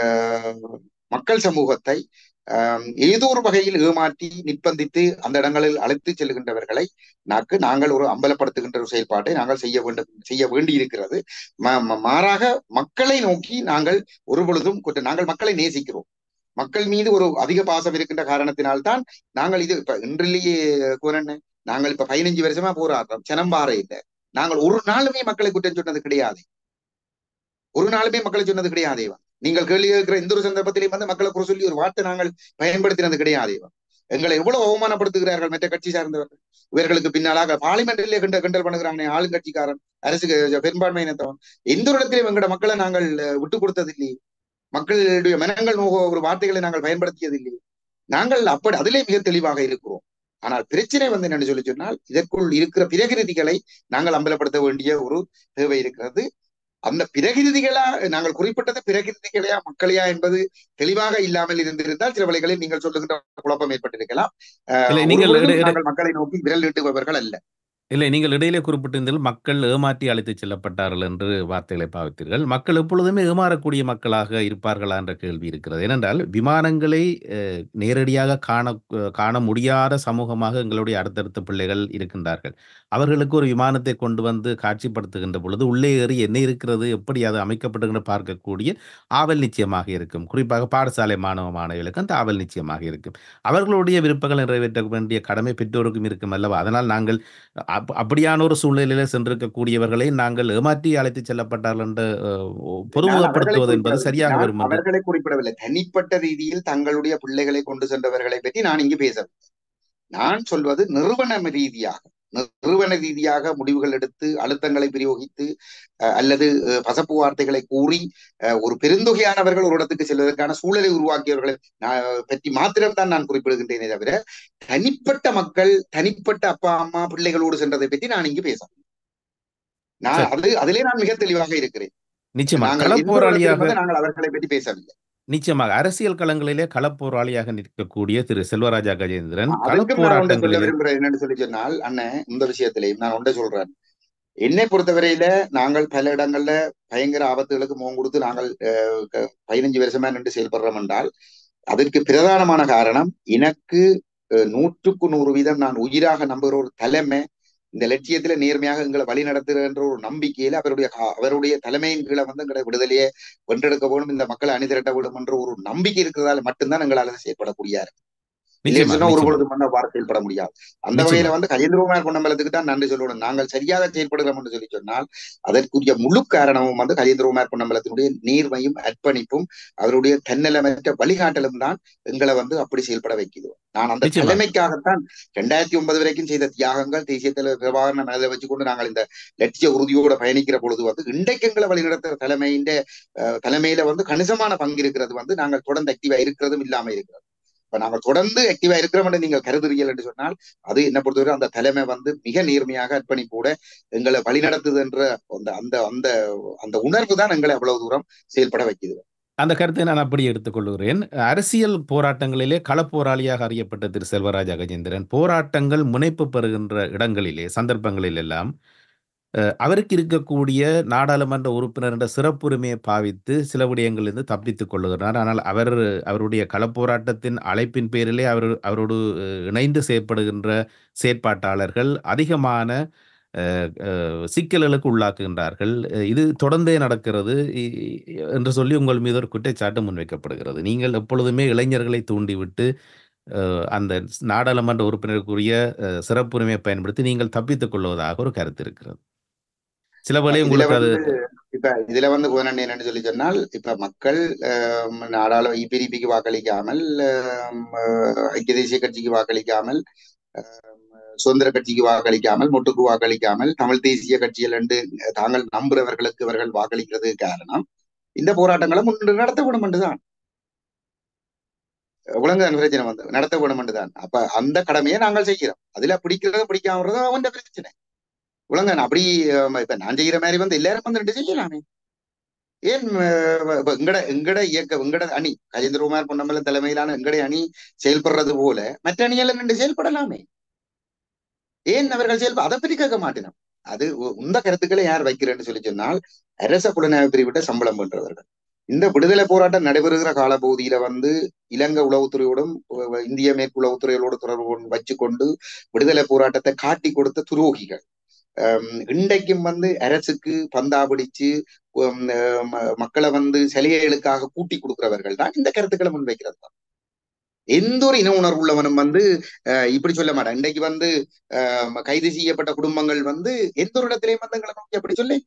அஹ், மக்கள் சமூகத்தை ஆம், ஏதோ ஒரு வகையில் ஏமாற்றி நிர்பந்தித்து அந்த இடங்களில் அழைத்து செல்கின்றவர்களை நாக்கு நாங்கள் ஒரு அம்பலப்படுத்துகின்ற ஒரு செயல்பாட்டை நாங்கள் செய்ய வேண்டும் செய்ய வேண்டி இருக்கிறது ம- ம- மாறாக மக்களை நோக்கி நாங்கள் ஒரு பொழுதும் குற்ற- நாங்கள் மக்களை நேசிக்கிறோம் மக்கள் மீது ஒரு அதிக பாசம் இருக்கின்ற காரணத்தினால்தான் நாங்கள் இது இப்ப இன்றிலேயே கூறன்னு நாங்கள் இப்ப பதினஞ்சு வருஷமா போராடுறோம் சனம்பாறை இல்லை நாங்கள் ஒரு நாளுமே மக்களை குற்றம் சொன்னது கிடையாது ஒரு நாளுமே மக்களை சொன்னது கிடையாதேவா நீங்கள் கேள்வி கேட்கிற எந்த ஒரு சந்தர்ப்பத்திலையும் வந்து மக்களை குறை சொல்லி ஒரு வார்த்தை நாங்கள் பயன்படுத்தினது கிடையாதேவா எங்களை எவ்வளவு அவமானப்படுத்துகிறார்கள் மற்ற கட்சி சார்ந்தவர்கள் இவர்களுக்கு பின்னாலாக பார்லிமெண்டிலே கிண்ட கிண்டல் பண்ணுகிறானே ஆளுங்கட்சிக்காரன் அரசு பெரும்பான்மையினத்தவன் எந்த ஒரு இடத்திலும் எங்களோட மக்களை நாங்கள் அஹ், விட்டு கொடுத்ததில்லையே மக்களுடைய மனங்கள் நோக ஒரு வார்த்தைகளை நாங்கள் பயன்படுத்தியதில்லையே நாங்கள் அப்படி அதிலே மிக தெளிவாக இருக்கிறோம் ஆனால் பிரச்சனை வந்து என்னன்னு சொல்லி சொன்னால் இதற்குள் இருக்கிற பிரகிருதிகளை நாங்கள் அம்பலப்படுத்த வேண்டிய ஒரு தேவை இருக்கிறது அந்த பிரகிருதிகளா நாங்கள் குறிப்பிட்டது பிரகிருதிகளையா மக்களையா என்பது தெளிவாக இல்லாமல் இருந்திருந்தால் சில வேளைகளில் நீங்கள் சொல்லுகின்ற குழப்பம் ஏற்பட்டிருக்கலாம் அஹ், இல்லை ஒரு நீங்கள் பொழுதும் இட- இட- நாங்கள் மக்களை நோக்கி விரல் நீட்டுபவர்கள் அல்ல இல்லை நீங்கள் இடையிலே குறிப்பிட்டிருந்தீர்கள் மக்கள் ஏமாற்றி அழைத்துச் செல்லப்பட்டார்கள் என்று வார்த்தைகளை பாவித்தீர்கள் மக்கள் எப்பொழுதுமே ஏமாறக்கூடிய மக்களாக இருப்பார்களா என்ற கேள்வி இருக்கிறது ஏனென்றால் விமானங்களை அஹ், நேரடியாக காண காண முடியாத சமூகமாக எங்களுடைய அடுத்தடுத்த பிள்ளைகள் இருக்கின்றார்கள் அவர்களுக்கு ஒரு விமானத்தை கொண்டு வந்து காட்சிப்படுத்துகின்ற பொழுது உள்ளே ஏறி என்ன இருக்கிறது எப்படி அது அமைக்கப்பட்டுகின்ற பார்க்கக்கூடிய ஆவல் நிச்சயமாக இருக்கும் குறிப்பாக பாடசாலை மாணவ மாணவிகளுக்கு அந்த ஆவல் நிச்சயமாக இருக்கும் அவர்களுடைய விருப்பங்களை நிறைவேற்ற வேண்டிய கடமை பெற்றோருக்கும் இருக்கும் அல்லவா அதனால் நாங்கள் அப் அப்படியான ஒரு சூழ்நிலையில சென்றிருக்கக்கூடியவர்களை நாங்கள் ஏமாற்றி அழைத்துச் செல்லப்பட்டார்கள் என்று அஹ், நான் அவர்களை பொதுமுகப்படுத்துவது என்பது குறிப்பிடவில்லை சரியாக நான் வரும் என்று அவர்களை குறிப்பிடவில்லை தனிப்பட்ட ரீதியில் தங்களுடைய பிள்ளைகளை கொண்டு சென்றவர்களை பற்றி நான் இங்கு பேசவில்லை நான் சொல்வது நிறுவன ரீதியாக நிறுவன ரீதியாக முடிவுகள் எடுத்து அழுத்தங்களை பிரயோகித்து அஹ், அல்லது அஹ், பசப்பு வார்த்தைகளை கூறி அஹ், ஒரு பெருந்தொகையானவர்கள் ஒரு இடத்துக்கு செல்வதற்கான சூழலை உருவாக்கியவர்களை நான் பற்றி மாத்திரம்தான் நான் குறிப்பிடுகின்றேனே தவிர தனிப்பட்ட மக்கள் தனிப்பட்ட அப்பா அம்மா பிள்ளைகளோடு சென்றதை பற்றி நான் இங்கு பேச நான் சரி அது அதிலே நான் மிக தெளிவாக இருக்கிறேன் நிச்சயமாக நாங்கள் எந்த ஒரு இடத்திலும் களப்போராளியாக வந்து நாங்கள் அவர்களை பற்றி பேசவில்லை நிச்சயமாக அரசியல் களங்களிலே களப்போராளியாக நிற்கக்கூடிய திரு செல்வராஜா கஜேந்திரன் அதுக்கும் நான் ஒன்றை சொல்ல களப்போராட்டங்களிலே விரும்புறேன் என்னன்னு சொல்லி சொன்னால் அண்ணன் இந்த விஷயத்திலையும் நான் ஒன்றை சொல்றேன் என்னை பொறுத்தவரையில நாங்கள் பல இடங்கள்ல பயங்கர ஆபத்துகளுக்கு முகம் கொடுத்து நாங்கள் அஹ், க- பதினஞ்சு வருஷமா நின்று செயல்படுறோம் என்றால் அதற்கு பிரதானமான காரணம் எனக்கு அஹ், நூற்றுக்கு நூறு வீதம் நான் உயிராக நம்புகிற ஒரு தலைமை இந்த லட்சியத்துல நேர்மையாக எங்களை வழி நடத்துகின்ற ஒரு நம்பிக்கையில அவருடைய கா- அவருடைய தலைமையின் கீழே வந்து எங்களை விடுதலையே வென்றெடுக்க வேணும் இந்த மக்களை அணிதிரட்ட வேணும் என்ற ஒரு நம்பிக்கை இருக்கிறதால மட்டும்தான் எங்களால செயற்படக்கூடிய இல்லைன்னு நிச்சயமாக சொன்னா ஒரு நிச்சயமாக பொழுதும் வந்து அவ்வாறு செயல்பட முடியாது அந்த வகையில நிச்சயமாக வந்து கஜேந்திரகுமார் பொன்னம்பலத்துக்கு தான் நன்றி சொல்லணும் நாங்கள் சரியாக செயல்படுகிறோம் என்று சொல்லி சொன்னால் அதற்குரிய முழு காரணமும் வந்து கஜேந்திரகுமார் பொன்னம்பலத்தினுடைய நேர்மையும் அர்ப்பணிப்பும் அவருடைய தன்னலமற்ற வழிகாட்டலும் தான் எங்களை வந்து அப்படி செயல்பட வைக்குது நான் அந்த நிச்சயமாக தலைமைக்காகத்தான் ரெண்டாயிரத்தி ஒன்பது வரைக்கும் செய்த தியாகங்கள் தேசிய தலைவர் பிரபாகரனை மனதில் வச்சுக்கொண்டு நாங்கள் இந்த லட்சிய உறுதியோட பயணிக்கிற பொழுது வந்து இன்றைக்கு எங்களை வழிநடத்துற தலைமையின் அஹ், தலைமையில வந்து கணிசமான பங்கு இருக்கிறது வந்து நாங்கள் தொடர்ந்து ஆக்டிவா இருக்கிறதும் இல்லாம இருக்கிறது இப்ப நாங்கள் தொடர்ந்து ஆக்டிவா இருக்கிறோம் என்று நீங்கள் கருதுறீர்கள் என்று சொன்னால் அது என்ன பொறுத்தவரை அந்த தலைமை வந்து மிக நேர்மையாக அர்ப்பணிப்போட எங்களை வழிநடத்துது என்ற அந்த அந்த அந்த அந்த உணர்வு தான் எங்களை அவ்வளவு தூரம் செயல்பட வைக்குது அந்த கருத்தை நான் அப்படி எடுத்துக்கொள்கிறேன் அரசியல் போராட்டங்களிலே களப்போராளியாக அறியப்பட்ட திரு செல்வராஜ் அகஜேந்திரன் போராட்டங்கள் முனைப்பு பெறுகின்ற இடங்களிலே சந்தர்ப்பங்களில் எல்லாம் அஹ், அவருக்கு இருக்கக்கூடிய நாடாளுமன்ற உறுப்பினர் என்ற சிறப்புரிமையை பாவித்து சில விடயங்களிலிருந்து தப்பித்துக் கொள்ளுகிறார் ஆனால் அவர் அவருடைய களப்போராட்டத்தின் அழைப்பின் பேரிலே அவர் அவரோடு அஹ், இணைந்து செயற்படுகின்ற செயற்பாட்டாளர்கள் அதிகமான அஹ், அஹ், சிக்கல்களுக்கு உள்ளாக்குகின்றார்கள் அஹ், இது தொடர்ந்தே நடக்கிறது இ- இ- என்று சொல்லி உங்கள் மீது ஒரு குற்றச்சாட்டு முன்வைக்கப்படுகிறது நீங்கள் எப்பொழுதுமே இளைஞர்களை தூண்டிவிட்டு அஹ், அந்த நாடாளுமன்ற உறுப்பினருக்குரிய அஹ், சிறப்புரிமையை பயன்படுத்தி நீங்கள் தப்பித்துக் கொள்வதாக ஒரு கருத்து இருக்கிறது சில வேளை இதுல உங்களுக்கு அது வந்து இப்ப இதுல வந்து புவனன் என்னன்னு சொல்லி சொன்னால் இப்ப மக்கள் ஆம், நாடாளு இபிடிபிக்கு வாக்களிக்காமல் ஆம், அஹ், ஐக்கிய தேசிய கட்சிக்கு வாக்களிக்காமல் ஆம், சுதந்திர கட்சிக்கு வாக்களிக்காமல் மொட்டுக்கு வாக்களிக்காமல் தமிழ் தேசிய கட்சிகள் என்று தாங்கள் நம்புறவர்களுக்கு இவர்கள் வாக்களிக்கிறதுக்கு காரணம் இந்த போராட்டங்களை முன் நடத்த வேணும் என்றுதான் உலக பிரச்சனை வந்து நடத்த வேணும் என்றுதான் அப்ப அந்த கடமையை நாங்கள் செய்கிறோம் அதுல பிடிக்கிறத பிடிக்காம அவன் பிரச்சனை உலங்க அப்படி ஆம், இப்ப நான் செய்யற மாதிரி வந்து எல்லாரும் வந்து ரெண்டு செய்யலாமே ஏன் அஹ், இப்ப எங்கட எங்கட இயக்க எங்கட அணி கஜேந்திரகுமார் பொன்னம்பலம் தலைமையிலான எங்கட அணி செயல்படுறது போல மற்ற அணியெல்லாம் ரெண்டு செயல்படலாமே ஏன் அவர்கள் செயல்பட அதை பற்றி கேட்க மாட்டேனோம் அது உ- இந்த கருத்துக்களை யார் வைக்கிறேன்னு சொல்லி சொன்னால் அரச புலனாய்வு பிரிவிட்ட சம்பளம் பண்றவர்கள் இந்த விடுதலை போராட்டம் நடைபெறுகிற காலப்பகுதியில வந்து இலங்கை உளவுத்துறையோடும் அஹ், இந்திய மேற்கு உளவுத்துறைகளோடு தொடர்பு கொண்டு வச்சுக்கொண்டு விடுதலை போராட்டத்தை காட்டி கொடுத்த துரோகிகள் ஹம், இன்றைக்கும் வந்து அரசுக்கு பந்தா பிடிச்சு ஹம், அஹ், மக்களை வந்து சலுகைகளுக்காக கூட்டி கொடுக்கிறவர்கள் தான் இந்த கருத்துக்களை முன்வைக்கிறது தான் எந்த ஒரு இன உணர்வு உள்ளவனும் வந்து அஹ், இப்படி சொல்ல மாட்டான் இன்றைக்கு வந்து அஹ், கைது செய்யப்பட்ட குடும்பங்கள் வந்து எந்த ஒரு இடத்திலையும் வந்து எங்களை நோக்கி அப்படி சொல்ல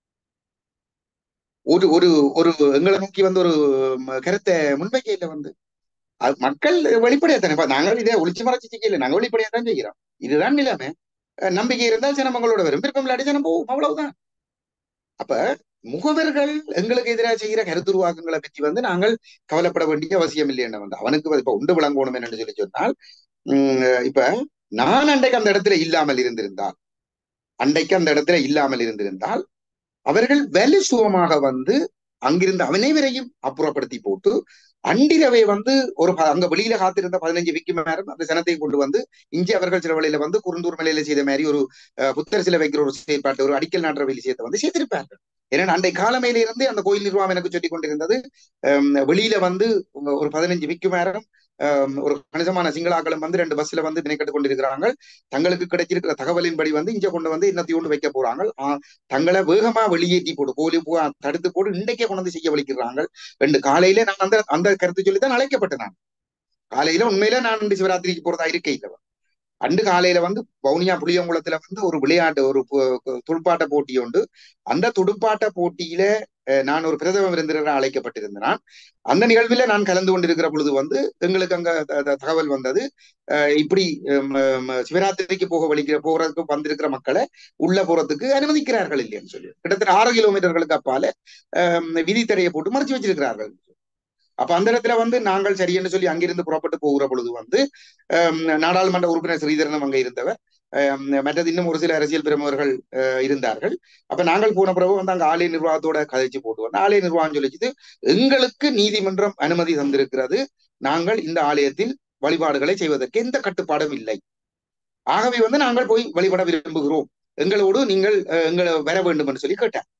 ஒரு ஒரு ஒரு எங்களை நோக்கி வந்து ஒரு ம, கருத்தை முன்வைக்க இல்லை வந்து அது மக்கள் வெளிப்படையாத்தானே இப்ப நாங்கள் இதை ஒளிச்சு மறைச்சு செய்யல நாங்க வெளிப்படையா தான் செய்கிறோம் இதுதான் நிலைமை அஹ், நம்பிக்கை இருந்தால் ஜனம் மக்களோட வரும் விருப்பம் இல்லாட்டி ஜனம் போகும் அவ்வளவுதான் அப்ப முகவர்கள் எங்களுக்கு எதிராக செய்கிற கருத்துருவாக்கங்களை பற்றி வந்து நாங்கள் கவலைப்பட வேண்டிய அவசியம் இல்லை என்ன வந்து அவனுக்கு இப்ப உண்டு விளங்கணும் என்று சொல்லி சொன்னால் உம் இப்ப நான் அன்றைக்கு அந்த இடத்துல இல்லாமல் இருந்திருந்தால் அன்றைக்கு அந்த இடத்துல இல்லாமல் இருந்திருந்தால் அவர்கள் வலு சுகமாக வந்து அங்கிருந்த அனைவரையும் அப்புறப்படுத்தி போட்டு அண்டிரவை வந்து ஒரு ப- அங்க வெளியில காத்திருந்த பதினஞ்சு விக்கு நேரம் அந்த சனத்தை கொண்டு வந்து இஞ்சி அவர்கள் சில வழியில வந்து குறுந்தூர் மலையில செய்த மாதிரி ஒரு அஹ், புத்தர் சிலை வைக்கிற ஒரு செயற்பாட்டு ஒரு அடிக்கல் நாட்டுற விஷயத்தை வந்து செய்திருப்பார்கள் ஏன்னா அன்றை காலமையில இருந்தே அந்த கோயில் நிர்வாகம் எனக்கு சொல்லிக் கொண்டிருந்தது அஹ், வெளியில வந்து ஒரு பதினஞ்சு விக்கு நேரம் அஹ், ஒரு கணிசமான சிங்களாக்களும் வந்து ரெண்டு பஸ்ல வந்து திணைக்கட்டு கொண்டிருக்கிறாங்க தங்களுக்கு கிடைச்சிருக்கிற தகவலின்படி வந்து இங்க கொண்டு வந்து இன்னத்தையோண்டு வைக்க போறாங்க ஆஹ், தங்களை வேகமா வெளியேற்றி போடு கோலி பூ தடுத்து போடு இன்றைக்கே கொண்டு வந்து செய்ய வலிக்கிறாங்க ரெண்டு காலையில நான் அந்த அந்த கருத்து சொல்லி தான் அழைக்கப்பட்டேன் நான் காலையில உண்மையில நான் இந்த சிவராத்திரிக்கு போறதா இருக்கை இல்லை அண்டு காலையில வந்து வவுனியா புளியங்குளத்துல வந்து ஒரு விளையாட்டு ஒரு பு- பு- துடுப்பாட்ட போட்டி உண்டு அந்த துடுப்பாட்ட போட்டியில அஹ், நான் ஒரு பிரதம விருந்தினராக அழைக்கப்பட்டிருந்தேன் நான். அந்த நிகழ்வில் நான் கலந்து கொண்டிருக்கிற பொழுது வந்து எங்களுக்கு அங்க த- த- தகவல் வந்தது அஹ், இப்படி ஹம், ஹம், சிவராத்திரிக்கு போக வலிக்கிற போறதுக்கு வந்திருக்கிற மக்களை உள்ள போறதுக்கு அனுமதிக்கிறார்கள் இல்லைன்னு சொல்லி கிட்டத்தட்ட ஆறு கிலோமீட்டர்களுக்கு அப்பால ஹம், விதித்தடையை போட்டு மறைச்சு வச்சிருக்கிறார்கள் அப்ப அந்த இடத்துல வந்து நாங்கள் சரி என்று சொல்லி அங்கிருந்து புறப்பட்டு போகிற பொழுது வந்து ஹம், நாடாளுமன்ற உறுப்பினர் ஸ்ரீதரனும் அங்க இருந்தவர் ஹம், மற்றது இன்னும் ஒரு சில அரசியல் பிரமுகர்கள் அஹ், இருந்தார்கள் அப்ப நாங்கள் போன பிறகு வந்து அங்க ஆலய நிர்வாகத்தோட கதைச்சு போட்டு வந்தோம் ஆலய நிர்வாகம் சொல்லிச்சுது எங்களுக்கு நீதிமன்றம் அனுமதி தந்திருக்கிறது நாங்கள் இந்த ஆலயத்தில் வழிபாடுகளை செய்வதற்கு எந்த கட்டுப்பாடும் இல்லை ஆகவே வந்து நாங்கள் போய் வழிபட விரும்புகிறோம் எங்களோடு நீங்கள் அஹ், எங்களை வர வேண்டும் என்று சொல்லி கேட்டார்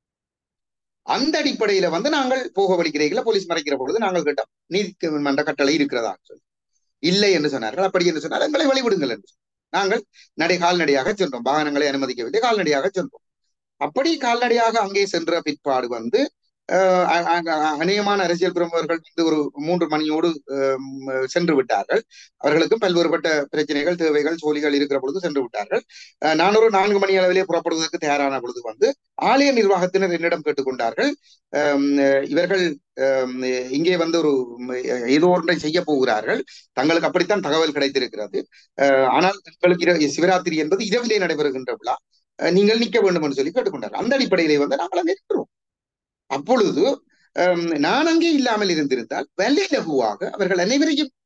அந்த அடிப்படையில வந்து நாங்கள் போக வலிக்கிறீர்கள போலீஸ் மறைக்கிற பொழுது நாங்கள் கேட்டோம் நீதிமன்ற கட்டளை இருக்கிறதா சொல்லி இல்லை என்று சொன்னார்கள் அப்படி என்று சொன்னால் எங்களை வழிவிடுங்கள் என்று சொன்னார். நாங்கள் நடை கால்நடையாக சென்றோம் வாகனங்களை அனுமதிக்கவில்லை கால்நடையாக சென்றோம் அப்படி கால்நடையாக அங்கே சென்ற பிற்பாடு வந்து அஹ், அ- அ- அநேகமான அரசியல் பிரமுகர்கள் வந்து ஒரு மூன்று மணியோடு அஹ், சென்று விட்டார்கள் அவர்களுக்கும் பல்வேறுபட்ட பிரச்சனைகள் தேவைகள் சோழிகள் இருக்கிற பொழுது சென்று விட்டார்கள் அஹ், நான் ஒரு நான்கு மணி அளவிலே புறப்படுவதற்கு தயாரான பொழுது வந்து ஆலய நிர்வாகத்தினர் என்னிடம் கேட்டுக்கொண்டார்கள் அஹ், இவர்கள் அஹ், இங்கே வந்து ஒரு உம், ஏதோ ஒன்றை செய்ய போகிறார்கள் தங்களுக்கு அப்படித்தான் தகவல் கிடைத்திருக்கிறது அஹ், ஆனால் எங்களுக்கு இர- சிவராத்திரி என்பது இரவிலே நடைபெறுகின்ற விழா அஹ், நீங்கள் நிற்க வேண்டும் என்று சொல்லி கேட்டுக்கொண்டார்கள் அந்த அடிப்படையிலே வந்து நாங்கள் அங்கே நிற்கிறோம் அப்பொழுது அஹ், நான் அங்கே இல்லாமல் இருந்திருந்தால் வெள்ளை லகுவாக அவர்கள் அனைவரையும்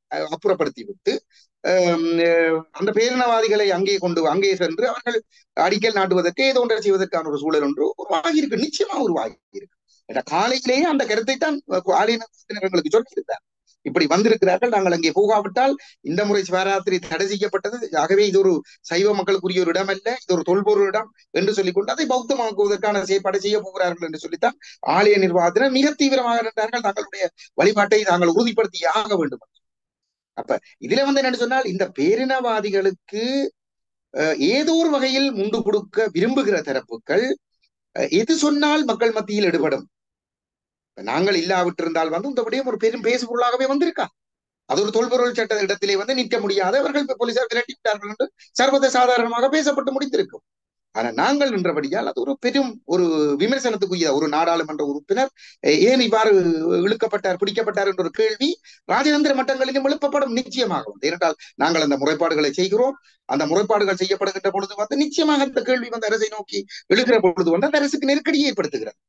அஹ், அப்புறப்படுத்தி விட்டு அஹ், அஹ், அந்த பேரினவாதிகளை அங்கே கொண்டு அங்கே சென்று அவர்கள் அடிக்கல் நாட்டுவதற்கு ஏதோ ஒன்றை செய்வதற்கான ஒரு சூழல் ஒன்று உருவாகி இருக்கு நிச்சயமா உருவாகி இருக்கு ஏன்னா காலையிலேயே அந்த கருத்தை தான் ஆலயங்களுக்கு சொல்லியிருந்தார் இப்படி வந்திருக்கிறார்கள் நாங்கள் அங்கே போகாவிட்டால் இந்த முறை சிவராத்திரி தடை செய்யப்பட்டது ஆகவே இது ஒரு சைவ மக்களுக்குரிய ஒரு இடம் அல்ல இது ஒரு தொல்பொருள் இடம் என்று சொல்லிக்கொண்டு அதை பௌத்தமாக்குவதற்கான செயற்பாடு செய்ய போகிறார்கள் என்று சொல்லித்தான் ஆலய நிர்வாகத்தினர் மிக தீவிரமாக நின்றார்கள் தங்களுடைய வழிபாட்டை தாங்கள் உறுதிப்படுத்தி ஆக வேண்டும் அப்ப இதுல வந்து என்னன்னு சொன்னால் இந்த பேரினவாதிகளுக்கு அஹ், ஏதோ ஒரு வகையில் முண்டு கொடுக்க விரும்புகிற தரப்புகள் அஹ், எது சொன்னால் மக்கள் மத்தியில் எடுபடும் இப்ப நாங்கள் இல்லாவிட்டிருந்தால் வந்து இந்த விடயம் ஒரு பெரும் பேசு பொருளாகவே வந்திருக்கா அது ஒரு தொல்பொருள் சட்ட இடத்திலே வந்து நிற்க முடியாத அவர்கள் இப்ப போலீசார் விரட்டி விட்டார்கள் என்று சர்வத சாதாரணமாக பேசப்பட்டு முடித்திருக்கும் ஆனா நாங்கள் நின்றபடியால் அது ஒரு பெரும் ஒரு விமர்சனத்துக்குரிய ஒரு நாடாளுமன்ற உறுப்பினர் அஹ், ஏன் இவ்வாறு இழுக்கப்பட்டார் பிடிக்கப்பட்டார் என்ற ஒரு கேள்வி ராஜதந்திர மட்டங்களிலும் எழுப்பப்படும் நிச்சயமாக வந்து ஏனென்றால் நாங்கள் அந்த முறைப்பாடுகளை செய்கிறோம் அந்த முறைப்பாடுகள் செய்யப்படுகின்ற பொழுது வந்து நிச்சயமாக அந்த கேள்வி வந்து அரசை நோக்கி எழுகிற பொழுது வந்து அந்த அரசுக்கு நெருக்கடியை ஏற்படுத்துகிறது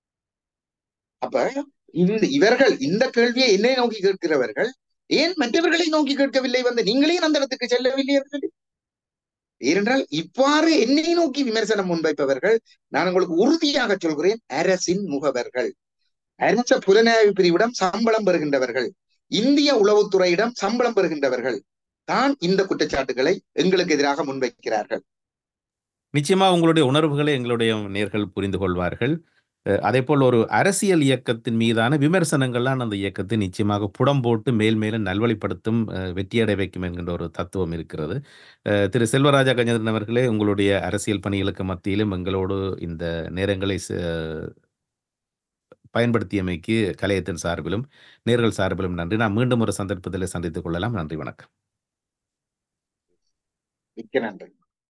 அப்ப இந்த இவர்கள் இந்த கேள்வியை என்னை நோக்கி கேட்கிறவர்கள் ஏன் மற்றவர்களை நோக்கி கேட்கவில்லை வந்து நீங்களே அந்த இடத்துக்கு செல்லவில்லை என்று சொல்லி ஏனென்றால் இவ்வாறு என்னை நோக்கி விமர்சனம் முன்வைப்பவர்கள் நான் உங்களுக்கு உறுதியாக சொல்கிறேன் அரசின் முகவர்கள் அரச புலனாய்வு பிரிவிடம் சம்பளம் பெறுகின்றவர்கள் இந்திய உளவுத்துறையிடம் சம்பளம் பெறுகின்றவர்கள் தான் இந்த குற்றச்சாட்டுகளை எங்களுக்கு எதிராக முன்வைக்கிறார்கள் நிச்சயமா உங்களுடைய உணர்வுகளை எங்களுடைய நேர்கள் புரிந்து கொள்வார்கள் அஹ், அதேபோல் ஒரு அரசியல் இயக்கத்தின் மீதான விமர்சனங்கள்லாம் அந்த இயக்கத்தை நிச்சயமாக புடம் போட்டு மேல் மேலும் நல்வழிப்படுத்தும் அஹ், வெற்றியடை வைக்கும் என்கின்ற ஒரு தத்துவம் இருக்கிறது அஹ், திரு செல்வராஜா கஜேந்திரன் அவர்களே உங்களுடைய அரசியல் பணிகளுக்கு மத்தியிலும் எங்களோடு இந்த நேரங்களை ச- பயன்படுத்தியமைக்கு கலையத்தின் சார்பிலும் நேர்கள் சார்பிலும் நன்றி நான் மீண்டும் ஒரு சந்தர்ப்பத்தில் சந்தித்துக் கொள்ளலாம் நன்றி வணக்கம் மிக்க நன்றி